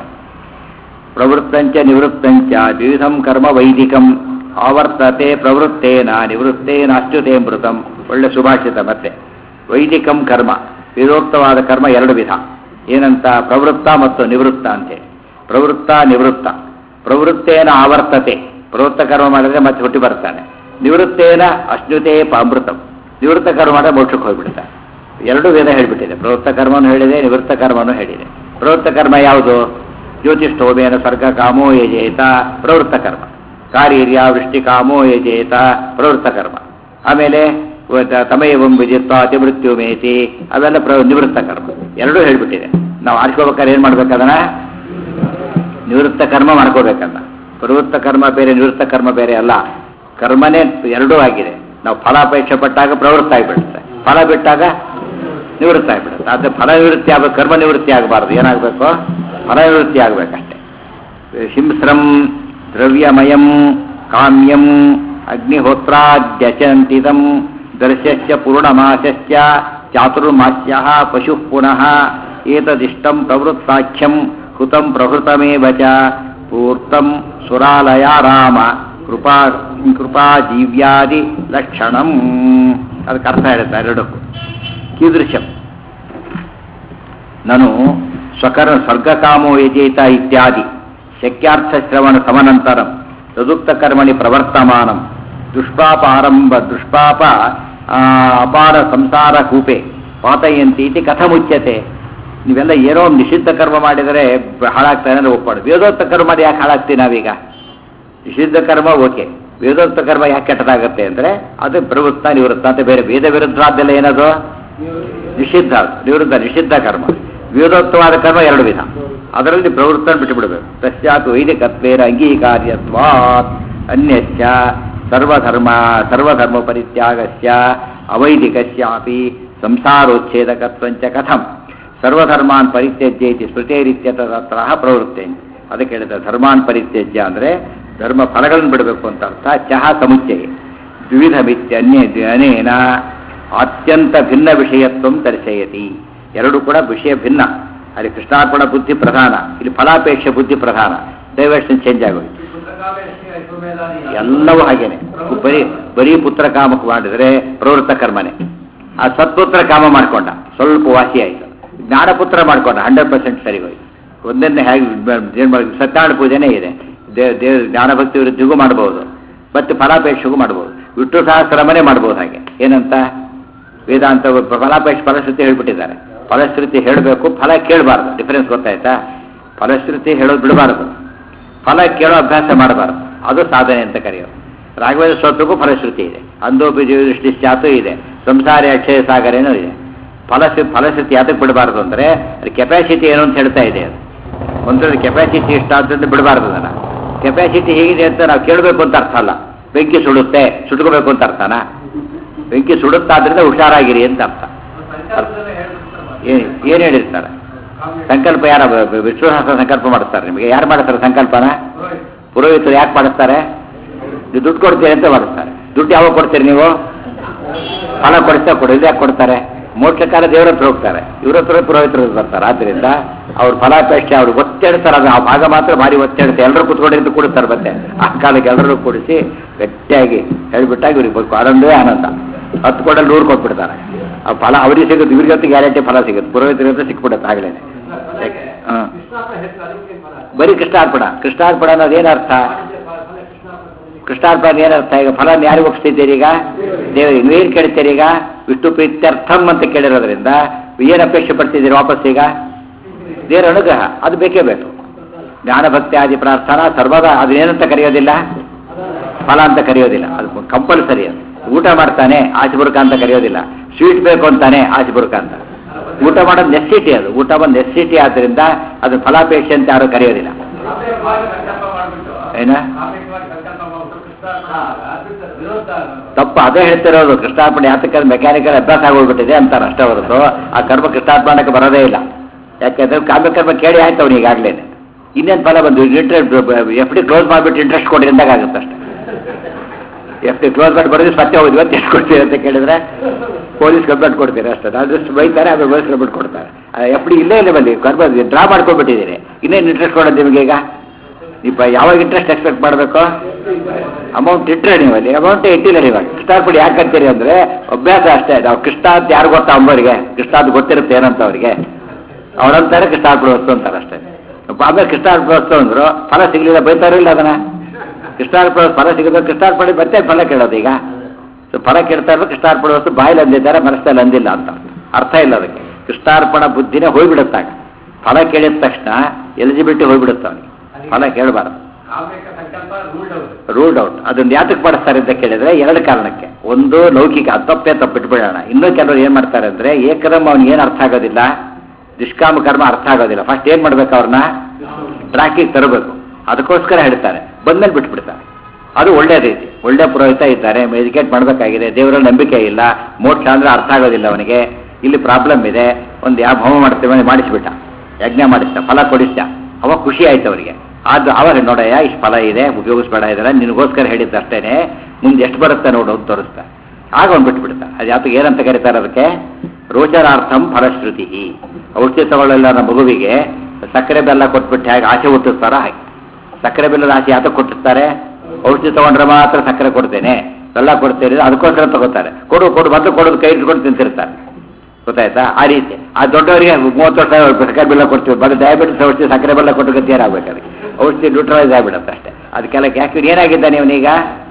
ಪ್ರವೃತ್ತಂಚ ನಿವೃತ್ತಂಚ ದ್ವಿಧಂ ಕರ್ಮ ವೈದಿಕಂ ಆವರ್ತತೆ ಪ್ರವೃತ್ತೇನ ನಿವೃತ್ತೇನ ಅಚ್ಯುತೆ ಮೃತಂ ಒಳ್ಳೆ ಸುಭಾಷಿತ ಮತ್ತೆ ವೈದಿಕಂ ಕರ್ಮ ವಿರೋಕ್ತವಾದ ಕರ್ಮ ಎರಡು ವಿಧ ಏನಂತ ಪ್ರವೃತ್ತ ಮತ್ತು ನಿವೃತ್ತ ಅಂತೇಳಿ ಪ್ರವೃತ್ತ ನಿವೃತ್ತ ಪ್ರವೃತ್ತೇನ ಆವರ್ತತೆ ಪ್ರವೃತ್ತ ಕರ್ಮ ಮಾಡಿದ್ರೆ ಮತ್ತೆ ಹುಟ್ಟಿ ಬರ್ತಾನೆ ನಿವೃತ್ತೇನ ಅಶ್ನುತೇ ಪಾಮೃತಂ ನಿವೃತ್ತ ಕರ್ಮ ಮಾಡಿದ್ರೆ ಮೋಕ್ಷಕ್ಕೆ ಹೋಗ್ಬಿಡ್ತಾನೆ ಎರಡು ವೇದ ಹೇಳಿಬಿಟ್ಟಿದೆ ಪ್ರವೃತ್ತ ಕರ್ಮನೂ ಹೇಳಿದೆ ನಿವೃತ್ತ ಕರ್ಮನೂ ಹೇಳಿದೆ ಪ್ರವೃತ್ತ ಕರ್ಮ ಯಾವುದು ಜ್ಯೋತಿಷ್ಠೋಮೇನ ಸ್ವರ್ಗ ಕಾಮೋ ಯಜೇತ ಪ್ರವೃತ್ತ ಕರ್ಮ ಕಾರ್ಯರ್ಯ ವೃಷ್ಟಿ ಕಾಮೋ ಯಜೇತ ಪ್ರವೃತ್ತ ಕರ್ಮ ಆಮೇಲೆ ತಮಯವಂ ವಿಜಿತ್ವ ಅತಿ ಮೃತ್ಯು ಮೇತಿ ಅವೆಲ್ಲ ಪ್ರ ನಿವೃತ್ತ ಕರ್ಮ ಎರಡೂ ಹೇಳ್ಬಿಟ್ಟಿದೆ ನಾವು ಆಡ್ಕೋಬೇಕಾದ್ರೆ ಏನು ಮಾಡ್ಬೇಕದನ್ನ ನಿವೃತ್ತ ಕರ್ಮ ಮಾಡ್ಕೋಬೇಕನ್ನ ಪ್ರವೃತ್ತ ಕರ್ಮ ಬೇರೆ ನಿವೃತ್ತ ಕರ್ಮ ಬೇರೆ ಅಲ್ಲ ಕರ್ಮನೇ ಎರಡೂ ಆಗಿದೆ ನಾವು ಫಲಾಪೇಕ್ಷೆ ಪಟ್ಟಾಗ ಪ್ರವೃತ್ತ ಆಗಿಬಿಡುತ್ತೆ ಫಲ ಬಿಟ್ಟಾಗ ನಿವೃತ್ತ ಆಗಿಬಿಡುತ್ತೆ ಆದರೆ ಫಲ ನಿವೃತ್ತಿ ಆಗಬೇಕು ಕರ್ಮ ನಿವೃತ್ತಿ ಆಗಬಾರ್ದು ಏನಾಗಬೇಕು ಫಲ ನಿವೃತ್ತಿ ಆಗಬೇಕಷ್ಟೆ ಹಿಂಸ್ರಂ ದ್ರವ್ಯಮಯಂ ಕಾಮ್ಯಂ ಅಗ್ನಿಹೋತ್ರಾದ್ಯಚಂತಿದಂ ದರ್ಶಸ್ಯ ಪೂರ್ಣಮಾಸಸ್ಯ ಚಾತುರ್ಮಾಸ್ಯ ಪಶು ಪುನಃ ಏತದಿಷ್ಟಂ ಪ್ರವೃತ್ತಾಖ್ಯಂ ಕೃತಂ ಪ್ರಭೃತಮೇವ ಚ ಪೂರ್ತಂ ಸುರಾಲಯ ರಾಮ ಕೃಪಾ ಕೃಪಾ ಜೀವ್ಯಾದಿ ಲಕ್ಷಣಂ ಅದಕ್ಕೆ ಅರ್ಥ ಹೇಳ್ತಾರೆ ಎರಡಕ್ಕೂ ಕೀದೃಶಂ ನಾನು ಸ್ವಕರ ಸ್ವರ್ಗಕಾಮೋ ಯಜೇತ ಇತ್ಯಾದಿ ಶಕ್ಯಾರ್ಥ ಶ್ರವಣ ಸಮನಂತರಂ ತದುಕ್ತ ಕರ್ಮಣಿ ಪ್ರವರ್ತಮಾನಂ ದುಷ್ಪಾಪ ಆರಂಭ ದುಷ್ಪಾಪ ಆ, ಅಪಾರ ಸಂಸಾರ ಕೂಪೆ ಪಾತಯಂತಿ ಇತಿ ಕಥಮುಚ್ಯತೆ ನೀವೆಲ್ಲ ಏನೋ ಒಂದು ನಿಷಿದ್ಧ ಕರ್ಮ ಮಾಡಿದರೆ ಬ- ಹಾಳಾಗ್ತಾನೆ ಅಂದ್ರೆ ಒಪ್ಪಾಡು ವೇದೋಕ್ತ ಕರ್ಮ ಮಾಡಿ ಯಾಕೆ ಹಾಳಾಗ್ತೀವಿ ನಾವೀಗ ನಿಷಿದ್ಧ ಕರ್ಮ ಓಕೆ ವೇದೋಕ್ತ ಕರ್ಮ ಯಾಕೆ ಕೆಟ್ಟದಾಗತ್ತೆ ಅಂದ್ರೆ ಅದು ಪ್ರವೃತ್ತ ನಿವೃತ್ತ ಅಂತ ಬೇರೆ ವೇದ ವಿರುದ್ಧಾದ್ದೆಲ್ಲ ಏನದು ನಿಷಿದ್ಧ ನಿವೃತ್ತ ನಿಷಿದ್ಧ ಕರ್ಮ ವಿರೋಧತ್ವವಾದ ಕರ್ಮ ಎರಡು ವಿಧ ಅದರಲ್ಲಿ ಪ್ರವೃತ್ತ ಬಿಟ್ಟು ಬಿಡಬೇಕು ತಸ್ಯಾತ್ ವೈದಿಕತ್ವೇನ ಅಂಗೀಕಾರ್ಯತ್ವಾತ್ ಅನ್ಯಸ್ಯ ಸರ್ವಧರ್ಮ ಸರ್ವಧರ್ಮ ಪರಿತ್ಯಾಗಸ್ಯ ಅವೈದಿಕಸ್ಯಾಪಿ ಸಂಸಾರೋಚ್ಛೇದಕತ್ವಂಚ ಕಥಂ ಸರ್ವಧರ್ಮಾನ್ ಪರಿತ್ಯಜ್ಯ ಇತಿ ಸ್ಮೃತೇರಿತ್ಯತ ತತ್ರ ಪ್ರವೃತ್ತೆ ಅದಕ್ಕೆ ಹೇಳಿದ ಧರ್ಮಾನ್ ಪರಿತ್ಯಜ್ಯ ಅಂದರೆ ಧರ್ಮ ಫಲಗಳನ್ನು ಬಿಡಬೇಕು ಅಂತ ಅರ್ಥ ಚಹ ಸಮುಚ್ಚಯ ದ್ವಿವಿಧ ಮಿತ್ಯನ್ಯ ಅನೇನ ಅತ್ಯಂತ ಭಿನ್ನ ವಿಷಯತ್ವ ದರ್ಶಯತಿ ಎರಡು ಕೂಡ ವಿಷಯ ಭಿನ್ನ ಅಲ್ಲಿ ಕೃಷ್ಣಾರ್ಪಣ ಬುದ್ಧಿ ಪ್ರಧಾನ ಇಲ್ಲಿ ಫಲಾಪೇಕ್ಷೆ ಬುದ್ಧಿ ಪ್ರಧಾನ ಡೈವರ್ಷನ್ ಚೇಂಜ್ ಆಗೋಯ್ತು ಎಲ್ಲವೂ ಹಾಗೇನೆ ಬರೀ ಬರೀ ಪುತ್ರ ಕಾಮಕ ಮಾಡಿದರೆ ಪ್ರವೃತ್ತ ಕರ್ಮನೆ ಆ ಸತ್ಪುತ್ರ ಕಾಮ ಮಾಡ್ಕೊಂಡ ಸ್ವಲ್ಪ ವಾಸಿ ಆಯಿತು ಜ್ಞಾನಪುತ್ರ ಮಾಡ್ಕೊಂಡ ಹಂಡ್ರೆಡ್ ಪರ್ಸೆಂಟ್ ಸರಿ ಹೋಯ್ತು ಒಂದನ್ನೇ ಹೇಗೆ ಏನು ಮಾಡಿ ಸತ್ಯನಾರಾಯಣ ಪೂಜೆನೇ ಇದೆ ದೇ ದೇವ್ ಜ್ಞಾನಭಕ್ತಿ ವೃದ್ಧಿಗೂ ಮಾಡ್ಬೋದು ಮತ್ತು ಫಲಾಪೇಕ್ಷೆಗೂ ಮಾಡ್ಬೋದು ವಿಷ್ಣು ಸಹಸ್ರಮನೆ ಮಾಡ್ಬೋದು ಹಾಗೆ ಏನಂತ ವೇದಾಂತ ಫಲಾಪೇಕ್ಷ ಫಲಶ್ರುತಿ ಹೇಳ್ಬಿಟ್ಟಿದ್ದಾರೆ ಫಲಶ್ರುತಿ ಹೇಳಬೇಕು ಫಲ ಕೇಳಬಾರ್ದು ಡಿಫರೆನ್ಸ್ ಗೊತ್ತಾಯ್ತಾ ಫಲಶ್ರುತಿ ಹೇಳೋದು ಬಿಡಬಾರ್ದು ಫಲ ಕೇಳೋ ಅಭ್ಯಾಸ ಮಾಡಬಾರ್ದು ಅದು ಸಾಧನೆ ಅಂತ ಕರೆಯೋದು ರಾಘವೇಂದ್ರ ಸ್ತೋತ್ರಕ್ಕೂ ಫಲಶ್ರುತಿ ಇದೆ ಅಂದೋಪಿ ದೃಷ್ಟಿ ಚಾತು ಇದೆ ಸಂಸಾರಿ ಅಕ್ಷಯ ಸಾಗರೇನೂ ಇದೆ ಫಲಶ್ರು ಫಲಶ್ರುತಿ ಯಾತಕ್ಕೆ ಬಿಡಬಾರ್ದು ಅಂದರೆ ಅದು ಕೆಪಾಸಿಟಿ ಏನು ಅಂತ ಹೇಳ್ತಾ ಇದೆ ಅದು ಒಂದ್ರಲ್ಲಿ ಕೆಪಾಸಿಟಿ ಇಷ್ಟ ಅಂತ ಬಿಡಬಾರ್ದು ಅದನ್ನು ಕೆಪಾಸಿಟಿ ಹೇಗಿದೆ ಅಂತ ನಾವು ಕೇಳಬೇಕು ಅಂತ ಅರ್ಥ ಅಲ್ಲ ಬೆಂಕಿ ಸುಡುತ್ತೆ ಸುಟ್ಕೋಬೇಕು ಅಂತ ಅರ್ಥನಾ ಬೆಂಕಿ ಸುಡುತ್ತಾದ್ರಿಂದ ಹುಷಾರಾಗಿರಿ ಅಂತ ಅರ್ಥ ಏನು ಏನು ಹೇಳಿರ್ತಾರೆ ಸಂಕಲ್ಪ ಯಾರ ವಿಶ್ವಸಹಸ್ರ ಸಂಕಲ್ಪ ಮಾಡಿಸ್ತಾರೆ ನಿಮಗೆ ಯಾರು ಮಾಡಿಸ್ತಾರೆ ಸಂಕಲ್ಪನ ಪುರೋಹಿತರು ಯಾಕೆ ಮಾಡಿಸ್ತಾರೆ ನೀವು ದುಡ್ಡು ಕೊಡ್ತೀರಿ ಅಂತ ಮಾಡಿಸ್ತಾರೆ ದುಡ್ಡು ಯಾವಾಗ ಕೊಡ್ತೀರಿ ನೀವು ಫಲ ಕೊಡಿಸ್ತಾ ಕೊಡೋದು ಯಾಕೆ ಕೊಡ್ತಾರೆ ಮೋಕ್ಷಕಾಲ ದೇವರ ಹತ್ರ ಹೋಗ್ತಾರೆ ಇವ್ರ ಹತ್ರ ಪುರೋಹಿತರು ಬರ್ತಾರೆ ಆದ್ದರಿಂದ ಅವ್ರ ಫಲಾಪೇಕ್ಷೆ ಅವ್ರು ಒತ್ತೇಳ್ತಾರೆ ಅದು ಆ ಭಾಗ ಮಾತ್ರ ಭಾರಿ ಒತ್ತೇಳುತ್ತೆ ಎಲ್ಲರೂ ಕುತ್ಕೊಂಡಿದ್ದು ಕೊಡುತ್ತಾರೆ ಮತ್ತೆ ಆ ಕಾಲಕ್ಕೆ ಎಲ್ಲರೂ ಕೂಡಿಸಿ ಗಟ್ಟಿಯಾಗಿ ಹೇಳ್ಬಿಟ್ಟಾಗ ಇವ್ರಿಗೆ ಬೇಕು ಆನಂದವೇ ಆನಂದ ಹತ್ತು ಕೊಡಲ್ಲಿ ನೂರು ಕೊಟ್ಬಿಡ್ತಾರೆ ಆ ಫಲ ಅವ್ರಿಗೆ ಸಿಗುತ್ತೆ ಇವ್ರಿಗಂತೂ ಗ್ಯಾರಂಟಿ ಫಲ ಸಿಗುತ್ತೆ ಪುರೋಹಿತರಿಗೆ ಸಿಕ್ಬಿಡುತ್ತೆ ಆಗಲೇ ಹಾಂ ಬರೀ ಕೃಷ್ಣಾರ್ಪಣ ಕೃಷ್ಣಾರ್ಪಣ ಅನ್ನೋದೇನು ಅರ್ಥ ಕೃಷ್ಣಾರ್ಪಣ ಏನರ್ಥ ಈಗ ಫಲ ಯಾರಿಗೆ ಒಪ್ಪಿಸ್ತಿದ್ದೀರಿ ಈಗ ದೇವರಿಗೆ ನೀವೇನು ಕೇಳ್ತೀರಿ ಈಗ ವಿಷ್ಣು ಪ್ರೀತ್ಯರ್ಥಂ ಅಂತ ಕೇಳಿರೋದ್ರಿಂದ ಏನು ಅಪೇಕ್ಷೆ ಪಡ್ತಿದ್ದೀರಿ ವಾಪಸ್ ಈಗ ದೇವರ ಅನುಗ್ರಹ ಅದು ಬೇಕೇ ಬೇಕು ಜ್ಞಾನಭಕ್ತಿ ಆದಿ ಪ್ರಾರ್ಥನಾ ಸರ್ವದಾ ಅದನ್ನೇನಂತ ಕರೆಯೋದಿಲ್ಲ ಫಲ ಅಂತ ಕರೆಯೋದಿಲ್ಲ ಅದು ಕಂಪಲ್ಸರಿ ಅದು ಊಟ ಮಾಡ್ತಾನೆ ಆಶಿಬುರ್ಕ ಅಂತ ಕರೆಯೋದಿಲ್ಲ ಸ್ವೀಟ್ ಬೇಕು ಅಂತಾನೆ ಆಶಿಬುರ್ಕ ಅಂತ ಊಟ ಮಾಡೋದು ನೆಸಿಟಿ ಅದು ಊಟ ಒಂದು ನೆಸಿಟಿ ಆದ್ದರಿಂದ ಅದು ಫಲಾಪೇಕ್ಷೆ ಅಂತ ಯಾರು ಕರೆಯೋದಿಲ್ಲ ಏನ ತಪ್ಪು ಅದೇ ಹೇಳ್ತಿರೋದು ಕೃಷ್ಣಾರ್ಪಣೆ ಯಾತಕ್ಕೆ ಮೆಕ್ಯಾನಿಕಲ್ ಅಭ್ಯಾಸ ಆಗೋಗ್ಬಿಟ್ಟಿದೆ ಅಂತಾರೆ ಅಷ್ಟೇ ಹೊರತು ಆ ಕರ್ಮ ಕೃಷ್ಣಾರ್ಪಣಕ್ಕೆ ಬರೋದೇ ಇಲ್ಲ ಯಾಕೆಂದ್ರೆ ಕಾಮ್ಯಕರ್ಮ ಕೇಳಿ ಆಯ್ತು ಅವ್ನು ಈಗಾಗಲೇ ಇನ್ನೇನು ಫಲ ಬಂದು ಇಂಟ್ರೆಸ್ಟ್ ಎಫ್ ಡಿ ಕ್ಲೋಸ್ ಮಾಡಿಬಿಟ್ಟು ಇಂಟ್ರೆಸ್ಟ್ ಕೊಡಿ ಅಂದಾಗ ಆಗುತ್ತೆ ಅಷ್ಟೇ ಎಫ್ ಡಿ ಕ್ಲೋಸ್ ಮಾಡಿ ಬರೋದು ಸತ್ಯ ಹೋದ್ವಿ ಅಂತ ಎಷ್ಟು ಕೊಡ್ತೀರಿ ಅಂತ ಕೇಳಿದ್ರೆ ಪೊಲೀಸ್ ಕಂಪ್ಲೇಂಟ್ ಕೊಡ್ತೀರಿ ಅಷ್ಟೇ ಅದಷ್ಟು ಬೈತಾರೆ ಆಮೇಲೆ ಪೊಲೀಸ್ ಕಂಪ್ಲೇಂಟ್ ಕೊಡ್ತಾರೆ ಎಫ್ ಡಿ ಇಲ್ಲೇ ಇಲ್ಲ ಬನ್ನಿ ಕರ್ಮ ಡ್ರಾ ಮಾಡ್ಕೊಂಡ್ಬಿಟ್ಟಿದ್ದೀರಿ ಇನ್ನೇನು ಇಂಟ್ರೆಸ್ಟ್ ಕೊಡೋದು ನಿಮಗೆ ಈಗ ನೀವು ಯಾವಾಗ ಇಂಟ್ರೆಸ್ಟ್ ಎಕ್ಸ್ಪೆಕ್ಟ್ ಮಾಡಬೇಕು ಅಮೌಂಟ್ ಇಟ್ಟರೆ ನೀವು ಅಲ್ಲಿ ಅಮೌಂಟ್ ಇಟ್ಟಿಲ್ಲ ನೀವು ಕೃಷ್ಣಾರ್ಪಣೆ ಯಾಕೆ ಅಂತೀರಿ ಅಂದರೆ ಅಭ್ಯಾಸ ಅಷ್ಟೇ ನಾವು ಕೃಷ್ಣ ಅಂತ ಯಾರು ಗೊತ್ತಾ ಅಂಬರಿಗೆ ಕೃಷ್ಣ ಅಂತ ಗೊತ್ತಿರುತ್ತೆ ಏನಂತ ಅವರಿಗೆ ಅವರಂತಾರೆ ಕೃಷ್ಣಾರ್ಪಣೆ ವಸ್ತು ಅಂತಾರೆ ಅಷ್ಟೇ ಆಮೇಲೆ ಕೃಷ್ಣಾರ್ಪಣೋತ್ಸವ ಅಂದ್ರು ಫಲ ಸಿಗ್ಲಿಲ್ಲ ಬೈತಾರೋ ಇಲ್ಲ ಅದನ್ನ ಕೃಷ್ಣಾರ್ಪಣ ಫಲ ಸಿಗದ ಕೃಷ್ಣಾರ್ಪಣೆ ಮತ್ತೆ ಫಲ ಕೇಳೋದು ಈಗ ಸೊ ಫಲ ಕೇಳ್ತಾ ಇರೋ ಕೃಷ್ಣಾರ್ಪಣ ವಸ್ತು ಬಾಯಲ್ಲಿ ಅಂದಿದ್ದಾರೆ ಮನಸ್ಸಲ್ಲಿ ಅಂದಿಲ್ಲ ಅಂತ ಅರ್ಥ ಇಲ್ಲ ಅದಕ್ಕೆ ಕೃಷ್ಣಾರ್ಪಣ ಬುದ್ಧಿನೇ ಹೋಗ್ಬಿಡುತ್ತಾಗ ಫಲ ಕೇಳಿದ ತಕ್ಷಣ ಎಲಿಜಿಬಿಲಿಟಿ ಹೋಗ್ಬಿಡುತ್ತೆ ಅವನಿಗೆ ಫಲ ಕೇಳಬಾರ್ದು ಕಾವ್ಯಕ ಸಂಕಲ್ಪ ರೂಲ್ಡ್ ಔಟ್ ರೂಲ್ಡ್ ಔಟ್ ಅದನ್ನ ಯಾತಕ್ಕೆ ಮಾಡಿಸ್ತಾರೆ ಅಂತ ಕೇಳಿದ್ರೆ ಎರಡು ಕಾರಣಕ್ಕೆ ಒಂದು ಲೌಕಿಕ ಅದು ತಪ್ಪೇ ತಪ್ಪಿಟ್ಬಿಡೋಣ ಇನ್ನೂ ಕೆಲವರು ಏನ್ ಮಾಡ್ತಾರೆ ಅಂದ್ರೆ ಏಕದಮ್ ಅವ್ನಿಗೆ ಏನು ಅರ್ಥ ಆಗೋದಿಲ್ಲ ನಿಷ್ಕಾಮ ಕರ್ಮ ಅರ್ಥ ಆಗೋದಿಲ್ಲ ಫಸ್ಟ್ ಏನ್ ಮಾಡ್ಬೇಕು ಅವ್ರನ್ನ ಟ್ರ್ಯಾಕಿಗೆ ತರಬೇಕು ಅದಕ್ಕೋಸ್ಕರ ಹೇಳ್ತಾರೆ ಬಂದ್ಮೇಲೆ ಬಿಟ್ಬಿಡ್ತಾರೆ ಅದು ಒಳ್ಳೆ ರೀತಿ ಒಳ್ಳೆ ಪುರೋಹಿತ ಇದ್ದಾರೆ ಎಜುಕೇಟ್ ಮಾಡಬೇಕಾಗಿದೆ ದೇವರಲ್ಲಿ ನಂಬಿಕೆ ಇಲ್ಲ ಮೋಕ್ಷ ಅಂದ್ರೆ ಅರ್ಥ ಆಗೋದಿಲ್ಲ ಅವನಿಗೆ ಇಲ್ಲಿ ಪ್ರಾಬ್ಲಮ್ ಇದೆ ಒಂದು ಯಾವ ಹೋಮ ಮಾಡ್ತೇವೆ ಮಾಡಿಸ್ಬಿಟ್ಟ ಯಜ್ಞ ಮಾಡಿಸ್ದ ಫಲ ಕೊಡಿಸ್ದ ಅವಾಗ ಖುಷಿ ಆಯ್ತು ಅವರಿಗೆ ಅದು ಅವರು ನೋಡಯ್ಯ ಇಷ್ಟು ಫಲ ಇದೆ ಉಪಯೋಗಿಸ್ಬೇಡ ಇದೆಲ್ಲ ನಿನಗೋಸ್ಕರ ಹೇಳಿದ್ದು ಅಷ್ಟೇನೆ ಮುಂದೆ ಎಷ್ಟು ಬರುತ್ತೆ ನೋಡು ಅಂತ ತೋರಿಸ್ತಾ ಆಗ ಅವ್ನು ಬಿಟ್ಬಿಡ್ತ ಅದು ಯಾತಕ್ಕೆ ಏನಂತ ಕರೀತಾರೆ ಅದಕ್ಕೆ ರೋಚನಾರ್ಥಂ ಫಲಶ್ರುತಿ ಔಷಧಿ ತಗೊಳ್ಳಲ್ಲ ನಮ್ಮ ಮಗುವಿಗೆ ಸಕ್ಕರೆ ಬೆಲ್ಲ ಕೊಟ್ಬಿಟ್ಟು ಹೇಗೆ ಆಸೆ ಹುಟ್ಟಿಸ್ತಾರ ಹಾಗೆ ಸಕ್ಕರೆ ಬೆಲ್ಲದ ಆಸೆ ಯಾತಕ್ಕೆ ಕೊಟ್ಟಿರ್ತಾರೆ ಔಷಧಿ ತಗೊಂಡ್ರೆ ಮಾತ್ರ ಸಕ್ಕರೆ ಕೊಡ್ತೇನೆ ಬೆಲ್ಲ ಕೊಡ್ತೇನೆ ಅದಕ್ಕೋಸ್ಕರ ತಗೋತಾರೆ ಕೊಡು ಕೊಡು ಮೊದಲು ಕೊಡೋದು ಕೈ ಇಟ್ಕೊಂಡು ತಿಂತಿರ್ತಾರೆ ಗೊತ್ತಾಯ್ತಾ ಆ ರೀತಿ ಆ ದೊಡ್ಡವರಿಗೆ ಮೂವತ್ತು ವರ್ಷ ಸಕ್ಕರೆ ಬೆಲ್ಲ ಕೊಡ್ತೀವಿ ಬರೀ ಡಯಾಬಿಟಿಸ್ ಔಷಧಿ ಸಕ್ಕರೆ ಬೆಲ್ಲ ಕೊಟ್ಟು ಗತಿ ಏನಾಗಬೇಕು ಅದಕ್ಕೆ ಔಷಧಿ ನ್ಯೂಟ್ರಲೈಸ್ ಆಗಿಬಿಡುತ್ತೆ ಅಷ್ಟೇ ಅದಕ್ಕೆಲ್ಲ ಯಾಕೆ ಇವ್ನು ಏನಾಗಿದ್ದಾನೆ ಇವನೀಗ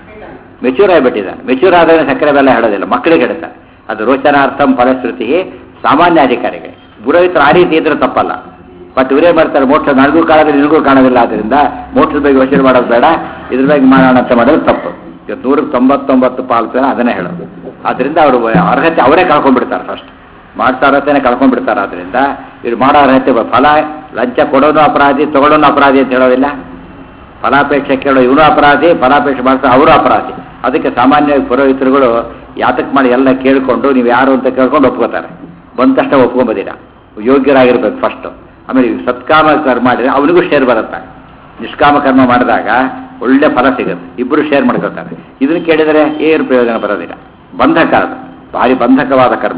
ಮೆಚೂರ್ ಆಗಿಬಿಟ್ಟಿದ್ದಾನೆ ಮೆಚೂರ್ ಆದ್ರೆ ಸಕ್ಕರೆ ಬೆಲ್ಲ ಹೇಳೋದಿಲ್ಲ ಮಕ್ಕಳಿಗೆ ಹೇಳ್ತಾರೆ ಅದು ರೋಚನಾರ್ಥಂ ಫಲಶ್ರುತಿ ಸಾಮಾನ್ಯ ಅಧಿಕಾರಿಗೆ ಪುರೋಹಿತರು ಆ ರೀತಿ ಇದ್ರೆ ತಪ್ಪಲ್ಲ ಬಟ್ ಇವರೇ ಮಾಡ್ತಾರೆ ಮೋಕ್ಷ ನನಗೂ ಕಾಣೋದಿಲ್ಲ ನಿನಗೂ ಕಾಣೋದಿಲ್ಲ ಆದ್ದರಿಂದ ಮೋಕ್ಷದ ಬಗ್ಗೆ ಯೋಚನೆ ಮಾಡೋದು ಬೇಡ ಇದ್ರ ಬಗ್ಗೆ ಮಾಡೋಣ ಅಂತ ಮಾಡೋದು ತಪ್ಪು ಇವತ್ತು ನೂರಕ್ಕೆ ತೊಂಬತ್ತೊಂಬತ್ತು ಪಾಲು ಜನ ಅದನ್ನೇ ಹೇಳೋದು ಆದ್ರಿಂದ ಅವರು ಅರ್ಹತೆ ಅವರೇ ಕಳ್ಕೊಂಡ್ಬಿಡ್ತಾರೆ ಫಸ್ಟ್ ಮಾಡ್ತಾ ಅರ್ಹತೆನೇ ಕಳ್ಕೊಂಡ್ಬಿಡ್ತಾರೆ ಆದ್ರಿಂದ ಇವ್ರು ಮಾಡೋ ಅರ್ಹತೆ ಬ- ಫಲ ಲಂಚ ಕೊಡೋನು ಅಪರಾಧಿ ತಗೊಳ್ಳೋನು ಅಪರಾಧಿ ಅಂತ ಹೇಳೋದಿಲ್ಲ ಫಲಾಪೇಕ್ಷೆ ಕೇಳೋ ಇವನು ಅಪರಾಧಿ ಫಲಾಪೇಕ್ಷೆ ಮಾಡ್ತಾ ಅವರು ಅಪರಾಧಿ ಅದಕ್ಕೆ ಸಾಮಾನ್ಯವಾಗಿ ಪುರೋಹಿತರುಗಳು ಯಾತಕ್ಕೆ ಮಾಡಿ ಎಲ್ಲ ಕೇಳಿಕೊಂಡು ನೀವು ಯಾರು ಅಂತ ಕೇಳ್ಕೊಂಡು ಒಪ್ಕೋತಾರೆ ಬಂದ ತಕ್ಷಣ ಒಪ್ಕೊಂಬೋದಿಲ್ಲ ಯೋಗ್ಯರಾಗಿರ್ಬೇಕು ಫಸ್ಟ್ ಆಮೇಲೆ ಈ ಸತ್ಕಾಮ ಕರ್ಮ ಮಾಡಿದ್ರೆ ಅವನಿಗೂ ಶೇರ್ ಬರುತ್ತೆ ನಿಷ್ಕಾಮ ಕರ್ಮ ಮಾಡಿದಾಗ ಒಳ್ಳೆ ಫಲ ಸಿಗುತ್ತೆ ಇಬ್ಬರು ಶೇರ್ ಮಾಡ್ಕೊತಾರೆ ಇದನ್ನು ಕೇಳಿದರೆ ಏನು ಪ್ರಯೋಜನ ಬರೋದಿಲ್ಲ ಬಂಧಕ ಅದು ಭಾರಿ ಬಂಧಕವಾದ ಕರ್ಮ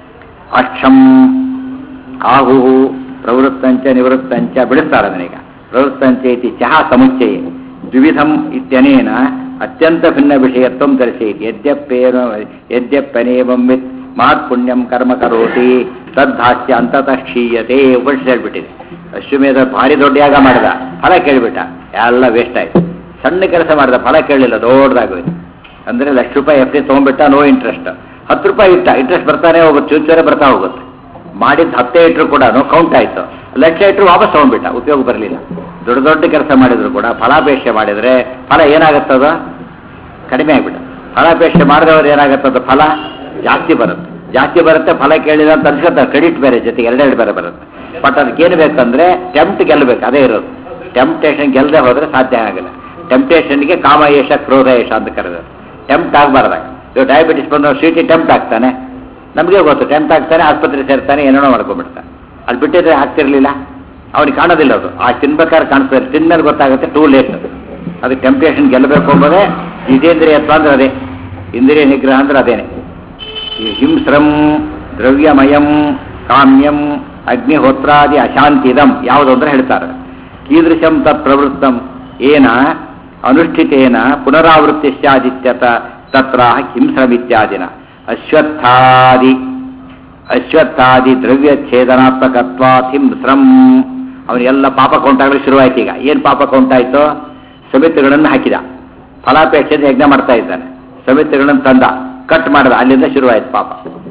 ಅಕ್ಷಂ ಆಹು ಪ್ರವೃತ್ತಂಚ ನಿವೃತ್ತಂಚ ಬಿಡಿಸ್ತಾರೆ ಅದನ್ನೀಗ ಪ್ರವೃತ್ತಂಚ ಇತಿ ಚಹಾ ಸಮುಚ್ಚಯ ದ್ವಿವಿಧಂ ಇತ್ಯನೇನ ಅತ್ಯಂತ ಭಿನ್ನ ವಿಷಯತ್ವ ದರ್ಶಯತಿ ಯದ್ಯಪ್ಪೇನ ಯದ್ಯಪ್ಪನೇವಂ ವಿತ್ ಮಹತ್ ಪುಣ್ಯಂ ಕರ್ಮ ಕರೋತಿ ತದ್ಧಾಸ್ಯ ಅಂತತಃ ಕ್ಷೀಯತೆ ಉಪನಿಷತ್ ಹೇಳ್ಬಿಟ್ಟಿದೆ ಅಶ್ವಮೇಧ ಭಾರಿ ದೊಡ್ಡ ಯಾಗ ಮಾಡಿದ ಫಲ ಕೇಳಿಬಿಟ್ಟ ಎಲ್ಲ ವೇಸ್ಟ್ ಆಯ್ತು ಸಣ್ಣ ಕೆಲಸ ಮಾಡಿದ ಫಲ ಕೇಳಲಿಲ್ಲ ದೊಡ್ಡದಾಗೋಯ್ತು ಅಂದ್ರೆ ಲಕ್ಷ ರೂಪಾಯಿ ಎಫ್ ಡಿ ತೊಗೊಂಡ್ಬಿಟ್ಟ ನೋ ಇಂಟ್ರೆಸ್ಟ್ ಹತ್ತು ರೂಪಾಯಿ ಇಟ್ಟ ಇಂಟ್ರೆಸ್ಟ್ ಬರ್ತಾನೆ ಹೋಗುತ್ತೆ ಚೂಚೂರೆ ಬರ್ತಾ ಹೋಗುತ್ತೆ ಮಾಡಿದ್ದು ಹತ್ತೇ ಇಟ್ಟರು ಕೂಡ ಕೌಂಟ್ ಆಯ್ತು ಲಕ್ಷ ಇಟ್ಟರು ವಾಪಸ್ ತಗೊಂಡ್ಬಿಟ್ಟ ಉಪಯೋಗ ಬರಲಿಲ್ಲ ದೊಡ್ಡ ದೊಡ್ಡ ಕೆಲಸ ಮಾಡಿದ್ರು ಕೂಡ ಫಲಾಪೇಕ್ಷೆ ಮಾಡಿದ್ರೆ ಫಲ ಏನಾಗುತ್ತದ ಕಡಿಮೆ ಆಗ್ಬಿಡ ಫಲಾಪೇಕ್ಷೆ ಮಾಡಿದವರು ಏನಾಗುತ್ತದ ಫಲ ಜಾಸ್ತಿ ಬರುತ್ತೆ ಜಾಸ್ತಿ ಬರುತ್ತೆ ಫಲ ಕೇಳಿದ ಅಂತ ಅನ್ಸುತ್ತೆ ಕ್ರೆಡಿಟ್ ಬೇರೆ ಜೊತೆಗೆ ಎರಡೆರಡು ಬೇರೆ ಬರುತ್ತೆ ಬಟ್ ಅದಕ್ಕೇನು ಬೇಕಂದ್ರೆ ಟೆಂಪ್ಟ್ ಗೆಲ್ಲಬೇಕು ಅದೇ ಇರೋದು ಟೆಂಪ್ಟೇಷನ್ ಗೆಲ್ಲದೆ ಹೋದ್ರೆ ಸಾಧ್ಯ ಆಗಲ್ಲ ಟೆಂಪ್ಟೇಷನ್ಗೆ ಕಾಮ ಯಶ ಕ್ರೋಧ ಯಶ ಅಂತ ಕರೆದರು ಟೆಂಪ್ಟ್ ಆಗಬಾರ್ದಾಗ ಇವಾಗ ಡಯಾಬಿಟಿಸ್ ಬಂದವ ಸ್ವೀಟಿ ಟೆಂಪ್ಟ್ ಆಗ್ತಾನೆ ನಮಗೆ ಗೊತ್ತು ಟೆಂಪ್ಟ್ ಆಗ್ತಾನೆ ಆಸ್ಪತ್ರೆ ಸೇರ್ತಾನೆ ಏನೇನೋ ಮಾಡ್ಕೊಂಡ್ಬಿಡ್ತಾನೆ ಅಲ್ಲಿ ಬಿಟ್ಟಿದ್ರೆ ಆಗ್ತಿರ್ಲಿಲ್ಲ ಅವ್ನಿಗೆ ಕಾಣೋದಿಲ್ಲ ಅದು ಆ ತಿನ್ಬೇಕಾದ್ರೆ ಕಾಣಿಸ್ತಾರೆ ತಿಂದ್ಮೇಲೆ ಗೊತ್ತಾಗುತ್ತೆ ಟೂ ಲೇಟ್ ಅದಕ್ಕೆ ಟೆಂಪ್ಟೇಷನ್ ಗೆಲ್ಲಬೇಕು ಅಂಬೋದೇ ಜಿತೇಂದ್ರಿಯತ್ವ ಅಂದ್ರೆ ಅದೇ ಇಂದ್ರಿಯ ನಿಗ್ರಹ ಅಂದ್ರೆ ಅದೇನೆ ಈ ಹಿಂಸ್ರಂ ದ್ರವ್ಯಮಯಂ ಕಾಮ್ಯಂ ಅಗ್ನಿಹೋತ್ರಾದಿ ಅಶಾಂತಿದಂ ಯಾವುದು ಅಂದ್ರೆ ಹೇಳ್ತಾರೆ ಕೀದೃಶಂ ತತ್ ಪ್ರವೃತ್ತಂ ಏನ ಅನುಷ್ಠಿತೇನ ಪುನರಾವೃತ್ತಿ ಸ್ಯಾದಿತ್ಯತ ತತ್ರ ಹಿಂಸ್ರಮಿತ್ಯಾದಿನ ಅಶ್ವತ್ಥಾದಿ ಅಶ್ವತ್ಥಾದಿ ದ್ರವ್ಯ ಛೇದನಾತ್ಮಕತ್ವಾತ್ ಹಿಂಸ್ರಂ ಅವನಿಗೆಲ್ಲ ಪಾಪ ಕೌಂಟಾಗಲು ಶುರುವಾಯ್ತು ಈಗ ಏನು ಪಾಪ ಕೌಂಟಾಯ್ತು ಸಮಿತಿಗಳನ್ನು ಹಾಕಿದ ಫಲಾಪೇಕ್ಷೆಯಿಂದ ಯಜ್ಞ ಮಾಡ್ತಾ ಇದ್ದಾನೆ ಸಮಿತಿಗಳನ್ನು ತಂದ ಕಟ್ ಮಾಡಿದ ಅಲ್ಲಿಂದ ಶುರುವಾಯ್ತು ಪಾಪ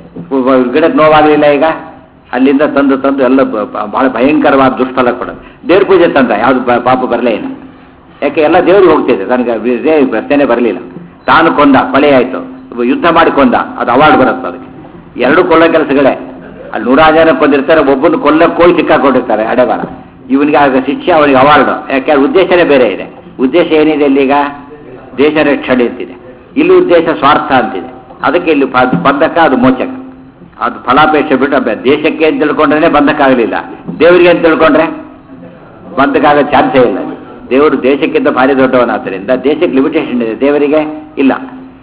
ಗಿಡಕ್ಕೆ ನೋವಾಗಲಿಲ್ಲ ಈಗ ಅಲ್ಲಿಂದ ತಂದು ತಂದು ಎಲ್ಲ ಬ- ಬ- ಬಹಳ ಭಯಂಕರವಾದ ದುಷ್ಫಲ ಕೊಡೋದು ದೇವ್ರ ಪೂಜೆ ತಂದ ಯಾವುದು ಬ- ಪಾಪ ಬರಲೇ ಇಲ್ಲ ಯಾಕೆ ಎಲ್ಲ ದೇವ್ರಿಗೆ ಹೋಗ್ತಿದೆ ನನಗೆ ಇದೇ ಪ್ರಶ್ನೆ ಬರಲಿಲ್ಲ ತಾನು ಕೊಂದ ಕೊಲೆ ಆಯಿತು ಯುದ್ಧ ಮಾಡಿ ಕೊಂದ ಅದು ಅವಾರ್ಡ್ ಬರುತ್ತೆ ಅದಕ್ಕೆ ಎರಡು ಕೊಲ್ಲೋ ಕೆಲಸಗಳೇ ಅಲ್ಲಿ ನೂರಾರು ಜನ ಕೊಂದಿರ್ತಾರೆ ಒಬ್ಬನ ಕೊಲ್ಲಕ್ಕೆ ಹೋಗಿ ಸಿಕ್ಕಾಕೊಂಡಿರ್ತಾರೆ ಅಡೆಬಾರ ಇವನಿಗೆ ಆಗ ಶಿಕ್ಷೆ ಅವನಿಗೆ ಅವಾರ್ಡ್ ಯಾಕೆ ಅವ್ರ ಉದ್ದೇಶನೇ ಬೇರೆ ಇದೆ ಉದ್ದೇಶ ಏನಿದೆ ಇಲ್ಲೀಗ ದೇಶ ರಕ್ಷಣೆ ಅಂತಿದೆ ಇಲ್ಲಿ ಉದ್ದೇಶ ಸ್ವಾರ್ಥ ಅಂತಿದೆ ಅದಕ್ಕೆ ಇಲ್ಲಿ ಪ- ಬಂಧಕ ಅದು ಮೋಚಕ ಅದು ಫಲಾಪೇಕ್ಷೆ ಬಿಟ್ಟು ಅಭ್ಯ- ದೇಶಕ್ಕೆ ಅಂತ ತಿಳ್ಕೊಂಡ್ರೆ ಬಂಧಕ ಆಗಲಿಲ್ಲ ದೇವರಿಗೆ ಅಂತ ತಿಳ್ಕೊಂಡ್ರೆ ಬಂಧಕ ಆಗೋ ಚಾನ್ಸೇ ಇಲ್ಲ ದೇವರು ದೇಶಕ್ಕಿಂತ ಭಾರಿ ದೊಡ್ಡವನಾದ್ದರಿಂದ ದೇಶಕ್ಕೆ ಲಿಮಿಟೇಷನ್ ಇದೆ ದೇವರಿಗೆ ಇಲ್ಲ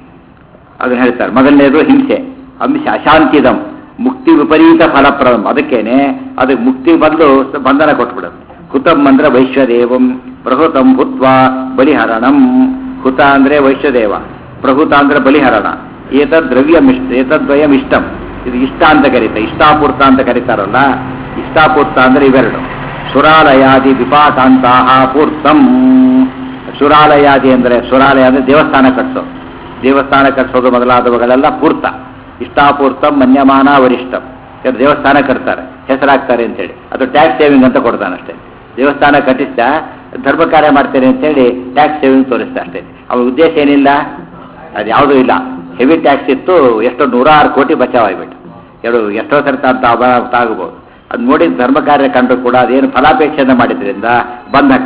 ಅದನ್ನ ಹೇಳ್ತಾರೆ ಮೊದಲನೇದು ಹಿಂಸೆ ಅಂಶ ಅಶಾಂತಿದಂ ಮುಕ್ತಿ ವಿಪರೀತ ಫಲಪ್ರದಂ ಅದಕ್ಕೇನೆ ಅದಕ್ಕೆ ಮುಕ್ತಿ ಬದಲು ಬಂಧನ ಕೊಟ್ಬಿಡೋದು ಹುತಂ ಅಂದ್ರೆ ವೈಶ್ವದೇವಂ ಪ್ರಹುತಂ ಹುತ್ವ ಬಲಿಹರಣಂ ಹುತ ಅಂದ್ರೆ ವೈಶ್ವದೇವ ಪ್ರಹುತ ಅಂದ್ರೆ ಬಲಿಹರಣ ಏತದ್ ದ್ರವ್ಯಮಿಷ್ಟ ಏತದ್ವಯಂ ಇಷ್ಟಂ ಇದು ಇಷ್ಟ ಅಂತ ಕರೀತಾರೆ ಇಷ್ಟಾಪೂರ್ತ ಅಂತ ಕರೀತಾರಲ್ಲ ಇಷ್ಟಾಪೂರ್ತ ಅಂದ್ರೆ ಇವೆರಡು ಸುರಾಲಯಾದಿ ವಿಪಾಕಾಂತಹ ಪೂರ್ತಂ ಸುರಾಲಯಾದಿ ಅಂದರೆ ಸುರಾಲಯ ಅಂದರೆ ದೇವಸ್ಥಾನ ಕಟ್ಟಿಸೋ ದೇವಸ್ಥಾನ ಕಟ್ಟಿಸೋದು ಮೊದಲಾದವುಗಳೆಲ್ಲ ಪೂರ್ತ ಇಷ್ಟಾಪೂರ್ತಂ ಮನ್ಯಮಾನ ವರಿಷ್ಠಂ ಕೆಲವು ದೇವಸ್ಥಾನ ಕಟ್ತಾರೆ ಹೆಸರಾಗ್ತಾರೆ ಅಂತೇಳಿ ಅದು ಟ್ಯಾಕ್ಸ್ ಸೇವಿಂಗ್ ಅಂತ ಕೊಡ್ತಾನಷ್ಟೇ ದೇವಸ್ಥಾನ ಕಟ್ಟಿಸ್ದ ಧರ್ಮ ಕಾರ್ಯ ಮಾಡ್ತೇನೆ ಅಂತೇಳಿ ಟ್ಯಾಕ್ಸ್ ಸೇವಿಂಗ್ ತೋರಿಸ್ತಾ ಅಷ್ಟೇ ಅವನ ಉದ್ದೇಶ ಏನಿಲ್ಲ ಅದು ಯಾವುದೂ ಇಲ್ಲ ಹೆವಿ ಟ್ಯಾಕ್ಸ್ ಇತ್ತು ಎಷ್ಟೋ ನೂರಾರು ಕೋಟಿ ಬಚಾವಾಗ್ಬಿಟ್ಟು ಎರಡು ಎಷ್ಟೋ ಸರ್ತ ಅಂತ ಅನಾಹುತ ಆಗಬಹುದು ಅದು ನೋಡಿ ಧರ್ಮ ಕಾರ್ಯ ಕಂಡ್ರು ಕೂಡ ಅದೇನು ಫಲಾಪೇಕ್ಷೆಯನ್ನು ಮಾಡಿದ್ರಿಂದ ಬಂಧಕ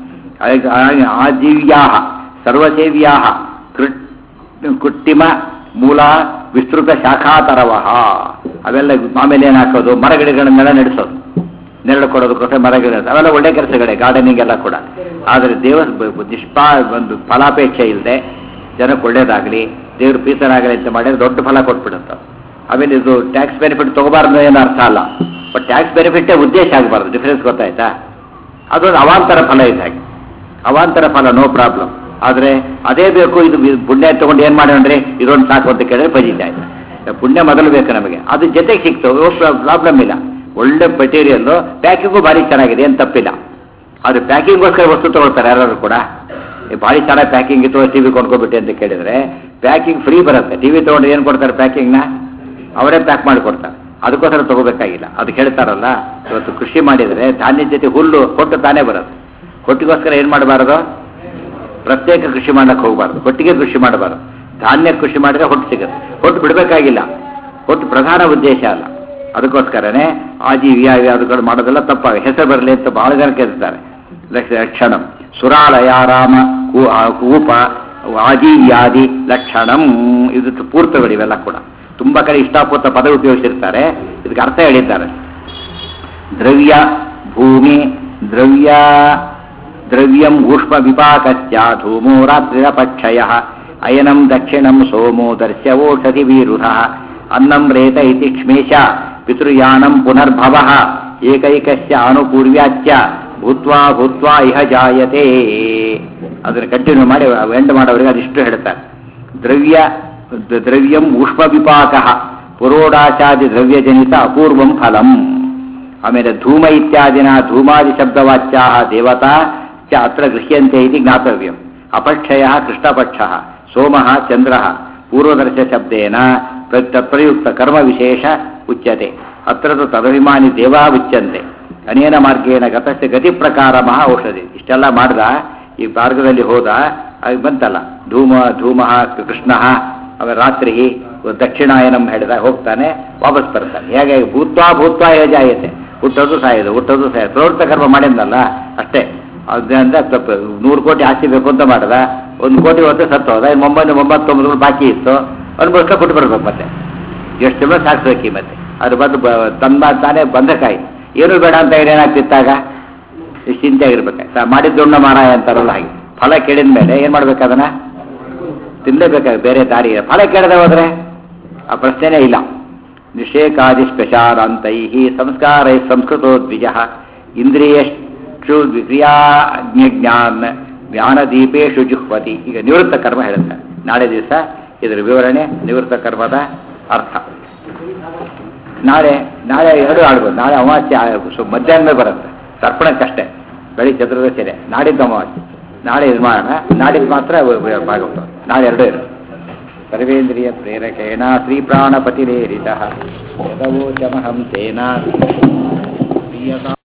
ಆಜೀವ್ಯಾ ಸರ್ವಸೇವ್ಯಾ ಕೃಟ್ ಕುಟ್ಟಿಮ ಮೂಲ ವಿಸ್ತೃತ ಶಾಖಾತರವಹ ಅವೆಲ್ಲ ಆಮೇಲೆ ಏನು ಹಾಕೋದು ಮರಗಿಡಗಳನ್ನೆಲ್ಲ ನಡೆಸೋದು ನೆರಳು ಕೊಡೋದಕ್ಕೋಸ್ಕರ ಮರಗಿಡ ಅವೆಲ್ಲ ಒಳ್ಳೆ ಕೆಲಸಗಳೇ ಗಾರ್ಡನಿಂಗ್ ಎಲ್ಲ ಕೂಡ ಆದರೆ ದೇವ ನಿಷ್ಪಾ ಒಂದು ಫಲಾಪೇಕ್ಷೆ ಇಲ್ಲದೆ ಜನಕ್ಕೆ ಒಳ್ಳೇದಾಗಲಿ ದೇವ್ರ ಪ್ರೀತನಾಗಲಿ ಅಂತ ಮಾಡಿದ್ರೆ ದೊಡ್ಡ ಫಲ ಕೊಟ್ಬಿಡುತ್ತೆ ಆಮೇಲೆ ಇದು ಟ್ಯಾಕ್ಸ್ ಬೆನಿಫಿಟ್ ತಗೋಬಾರ್ದು ಏನು ಅರ್ಥ ಅಲ್ಲ ಬಟ್ ಟ್ಯಾಕ್ಸ್ ಬೆನಿಫಿಟ್ಟೇ ಉದ್ದೇಶ ಆಗಬಾರ್ದು ಡಿಫರೆನ್ಸ್ ಗೊತ್ತಾಯ್ತಾ ಅದೊಂದು ಅವಾಂತರ ಫಲ ಇದ್ದಾಗೆ ಅವಾಂತರ ಫಲ ನೋ ಪ್ರಾಬ್ಲಮ್ ಆದರೆ ಅದೇ ಬೇಕು ಇದು ವಿ- ಪುಣ್ಯ ತಗೊಂಡು ಏನು ಮಾಡೋಣ್ರಿ ಇದೊಂದು ಸಾಕು ಅಂತ ಕೇಳಿದ್ರೆ ಬಜಿತಾ ಇದೆ ಪುಣ್ಯ ಮೊದಲು ಬೇಕು ನಮಗೆ ಅದು ಜೊತೆಗೆ ಸಿಕ್ತು ಪ್ರಾಬ್ಲಮ್ ಇಲ್ಲ ಒಳ್ಳೆ ಮೆಟೀರಿಯಲ್ಲು ಪ್ಯಾಕಿಂಗು ಭಾರಿ ಚೆನ್ನಾಗಿದೆ ಏನು ತಪ್ಪಿಲ್ಲ ಆದರೆ ಪ್ಯಾಕಿಂಗ್ಗೋಸ್ಕರ ವಸ್ತು ತಗೊಳ್ತಾರೆ ಯಾರು ಕೂಡ ಈ ಭಾರಿ ಚೆನ್ನಾಗಿ ಪ್ಯಾಕಿಂಗ್ ಇತ್ತು ಟಿ ವಿ ಕೊಂಡ್ಕೊಬಿಟ್ಟೆ ಅಂತ ಕೇಳಿದ್ರೆ ಪ್ಯಾಕಿಂಗ್ ಫ್ರೀ ಬರುತ್ತೆ ಟಿ ವಿ ತೊಗೊಂಡು ಏನು ಕೊಡ್ತಾರೆ ಪ್ಯಾಕಿಂಗ್ನ ಅವರೇ ಪ್ಯಾಕ್ ಮಾಡಿ ಕೊಡ್ತಾರೆ ಅದಕ್ಕೋಸ್ಕರ ತಗೋಬೇಕಾಗಿಲ್ಲ ಅದಕ್ಕೆ ಹೇಳ್ತಾರಲ್ಲ ಇವತ್ತು ಕೃಷಿ ಮಾಡಿದರೆ ಧಾನ್ಯದ ಜೊತೆ ಹುಲ್ಲು ಕೊಟ್ಟು ತಾನೇ ಬರುತ್ತೆ ಕೊಟ್ಟಿಗೋಸ್ಕರ ಏನು ಮಾಡಬಾರದು ಪ್ರತ್ಯೇಕ ಕೃಷಿ ಮಾಡಕ್ಕೆ ಹೋಗಬಾರ್ದು ಹೊಟ್ಟಿಗೆ ಕೃಷಿ ಮಾಡಬಾರ್ದು ಧಾನ್ಯ ಕೃಷಿ ಮಾಡಿದ್ರೆ ಹೊಟ್ಟು ಸಿಗುತ್ತೆ ಹೊಟ್ಟು ಬಿಡಬೇಕಾಗಿಲ್ಲ ಹೊಟ್ಟು ಪ್ರಧಾನ ಉದ್ದೇಶ ಅಲ್ಲ ಅದಕ್ಕೋಸ್ಕರನೇ ಆಜೀವ್ಯ ಯಾವ್ದುಗಳು ಮಾಡೋದೆಲ್ಲ ತಪ್ಪಾಗ ಹೆಸರು ಬರಲಿ ಅಂತ ಬಹಳ ಜನ ಕೇಳ್ತಾರೆ ಲಕ್ಷ- ಲಕ್ಷಣಂ ಸುರಾಲಯ ರಾಮ ಕೂ- ಆ, ಕೂಪ ಆಜೀವ್ಯಾದಿ ಲಕ್ಷಣಂ ಇದು ಪೂರ್ತಗಳು ಇವೆಲ್ಲ ಕೂಡ ತುಂಬಾ ಕಡೆ ಇಷ್ಟಾಪೂರ್ತ ಪದ ಉಪಯೋಗಿಸಿರ್ತಾರೆ ಇದಕ್ಕೆ ಅರ್ಥ ಹೇಳಿದ್ದಾರೆ ದ್ರವ್ಯ ಭೂಮಿ ದ್ರವ್ಯ ದ್ರವ್ಯಂ ಊಷ್ಮ ವಿಪಾಕಸ್ಯ ಧೂಮೋ ರಾತ್ರಿರಪಕ್ಷಯ ಅಯನಂ ದಕ್ಷಿಣಂ ಸೋಮೋ ದರ್ಶ್ಯವೋಷಧಿ ವೀರುಧ ಅನ್ನಂ ರೇತ ಇತಿ ಕ್ಷ್ಮೇಶ ಪಿತೃಯಾನಂ ಪುನರ್ಭವ ಏಕೈಕಸ್ಯ ಅನುಪೂರ್ವ್ಯಾಚ್ಯ ಭೂತ್ವಾ ಭೂತ್ವಾ ಇಹ ಜಾಯತೆ ಅದನ್ನು ಕಂಟಿನ್ಯೂ ಮಾಡಿ ಎಂಡ್ ಮಾಡೋರಿಗೆ ಅದಿಷ್ಟು ಹೇಳ್ತಾರೆ ದ್ರವ್ಯ ದ- ದ್ರವ್ಯಂ ಊಷ್ಮ ವಿಪಾಕ ಪುರೋಡಾಚಾದಿ ದ್ರವ್ಯಜನಿತ ಅಪೂರ್ವಂ ಫಲಂ ಆಮೇಲೆ ಧೂಮ ಇತ್ಯಾದಿನ ಧೂಮಾದಿ ಶಬ್ದವಾಚ್ಯಾ ದೇವತಾ ಚ ಅತ್ರ ಗೃಹ್ಯಂತೆ ಇತಿ ಜ್ಞಾತವ್ಯಂ ಅಪಕ್ಷಯ ಕೃಷ್ಣಪಕ್ಷ ಸೋಮ ಚಂದ್ರ ಪೂರ್ವದರ್ಶ ಶಬ್ದೇನ ಪ್ರ- ತತ್ಪ್ರಯುಕ್ತ ಕರ್ಮ ವಿಶೇಷ ಉಚ್ಯತೆ ಅತ್ರ ತು ತದಭಿಮಾನಿ ದೇವಾ ಉಚ್ಯಂತೆ ಅನೇನ ಮಾರ್ಗೇಣ ಗತಸ್ಯ ಗತಿ ಪ್ರಕಾರ ಮಹಾ ಔಷಧಿ ಇಷ್ಟೆಲ್ಲ ಮಾಡ್ದ ಈ ಮಾರ್ಗದಲ್ಲಿ ಹೋದ ಆಗ ಬಂತಲ್ಲ ಧೂಮ ಧೂಮ ಕೃಷ್ಣ ಆಮೇಲೆ ರಾತ್ರಿ ದಕ್ಷಿಣಾಯನಂ ಹೇಳಿದ ಹೋಗ್ತಾನೆ ವಾಪಸ್ ಬರ್ತಾನೆ ಹೇಗೆ ಭೂತ್ವಾ ಭೂತ್ವಾ ಯಜಾಯತೆ ಹುಟ್ಟೋದು ಸಾಯೋದು ಹುಟ್ಟೋದು ಸಾಯೋದು ಪ್ರವೃತ್ತ ಕರ್ಮ ಮಾಡಿದ್ನಲ್ಲ ಅಷ್ಟೇ ಅದರಿಂದ ತಪ್ಪು ನೂರು ಕೋಟಿ ಆಸ್ತಿ ಬೇಕು ಅಂತ ಮಾಡ್ದ ಒಂದು ಕೋಟಿ ಹೊತ್ತು ಸತ್ತು ಹೋದ ಇನ್ನು ಒಂಬೈನೂರ ಒಂಬತ್ತೊಂಬತ್ತು ಬಾಕಿ ಇತ್ತು ಅನುಭವಿಸ್ಕೊಂಡು ಕೊಟ್ಟು ಬರ್ಬೇಕು ಮತ್ತೆ ಎಷ್ಟು ಜನ ಸಾಕ್ಬೇಕು ಮತ್ತೆ ಅದ್ರ ಬಂದು ಬ ತನ್ನ ತಾನೇ ಬಂಧಕಾಯಿ ಏನು ಬೇಡ ಅಂತ ಏನಾಗ್ತಿತ್ತಾಗ ಇಷ್ಟು ಚಿಂತೆ ಆಗಿರ್ಬೇಕು ಮಾಡಿದ್ದುಣ್ಣ ಮಾರಾಯ ಅಂತಾರಲ್ಲ ಹಾಗೆ ಫಲ ಕೇಳಿದ ಮೇಲೆ ಏನು ಮಾಡ್ಬೇಕು ಅದನ್ನ ತಿನ್ನಲೇಬೇಕಾಗ ಬೇರೆ ದಾರಿ ಇಲ್ಲ. ಫಲ ಕೇಳದೆ ಹೋದ್ರೆ ಆ ಪ್ರಶ್ನೆನೇ ಇಲ್ಲ ನಿಷೇಕಾದಿ ಸ್ಪೆಷಾರಂತೈ ಸಂಸ್ಕಾರೈ ಸಂಸ್ಕೃತೋ ದ್ವಿಜ ಇಂದ್ರಿಯಷ್ಟು ಕ್ರಿಯಾಜ್ಞಾನ ಜ್ಞಾನದೀಪೇಶು ಜುಹ್ವತಿ ಈಗ ನಿವೃತ್ತ ಕರ್ಮ ಹೇಳುತ್ತೆ ನಾಳೆ ದಿವಸ ಇದರ ವಿವರಣೆ ನಿವೃತ್ತ ಕರ್ಮದ ಅರ್ಥ ನಾಳೆ ನಾಳೆ ಎರಡು ಆಡ್ಬೋದು ನಾಳೆ ಅಮಾವಾಸ್ಯೆ ಆ- ಸು- ಮಧ್ಯಾಹ್ನ ಬರುತ್ತೆ ತರ್ಪಣಕ್ಕಷ್ಟೇ ಬೆಳಿಗ್ಗೆ ಚತುರ್ದಶಿದೆ ನಾಡಿದ್ದು ಅಮಾವಾಸ್ಯೆ ನಾಳೆ ಇದು ಮಾಡೋಣ ನಾಡಿದ್ದು ಮಾತ್ರ ವ- ವ- ಭಾಗವತ ನಾಳೆ ಎರಡೂ ಇರುತ್ತೆ ಸರ್ವೇಂದ್ರಿಯ ಪ್ರೇರಕೇಣ ಶ್ರೀ ಪ್ರಾಣಪತಿರೇರಿತ ಯದವೋಚಮಹಂ ತೇನ ಪ್ರಿಯತಾ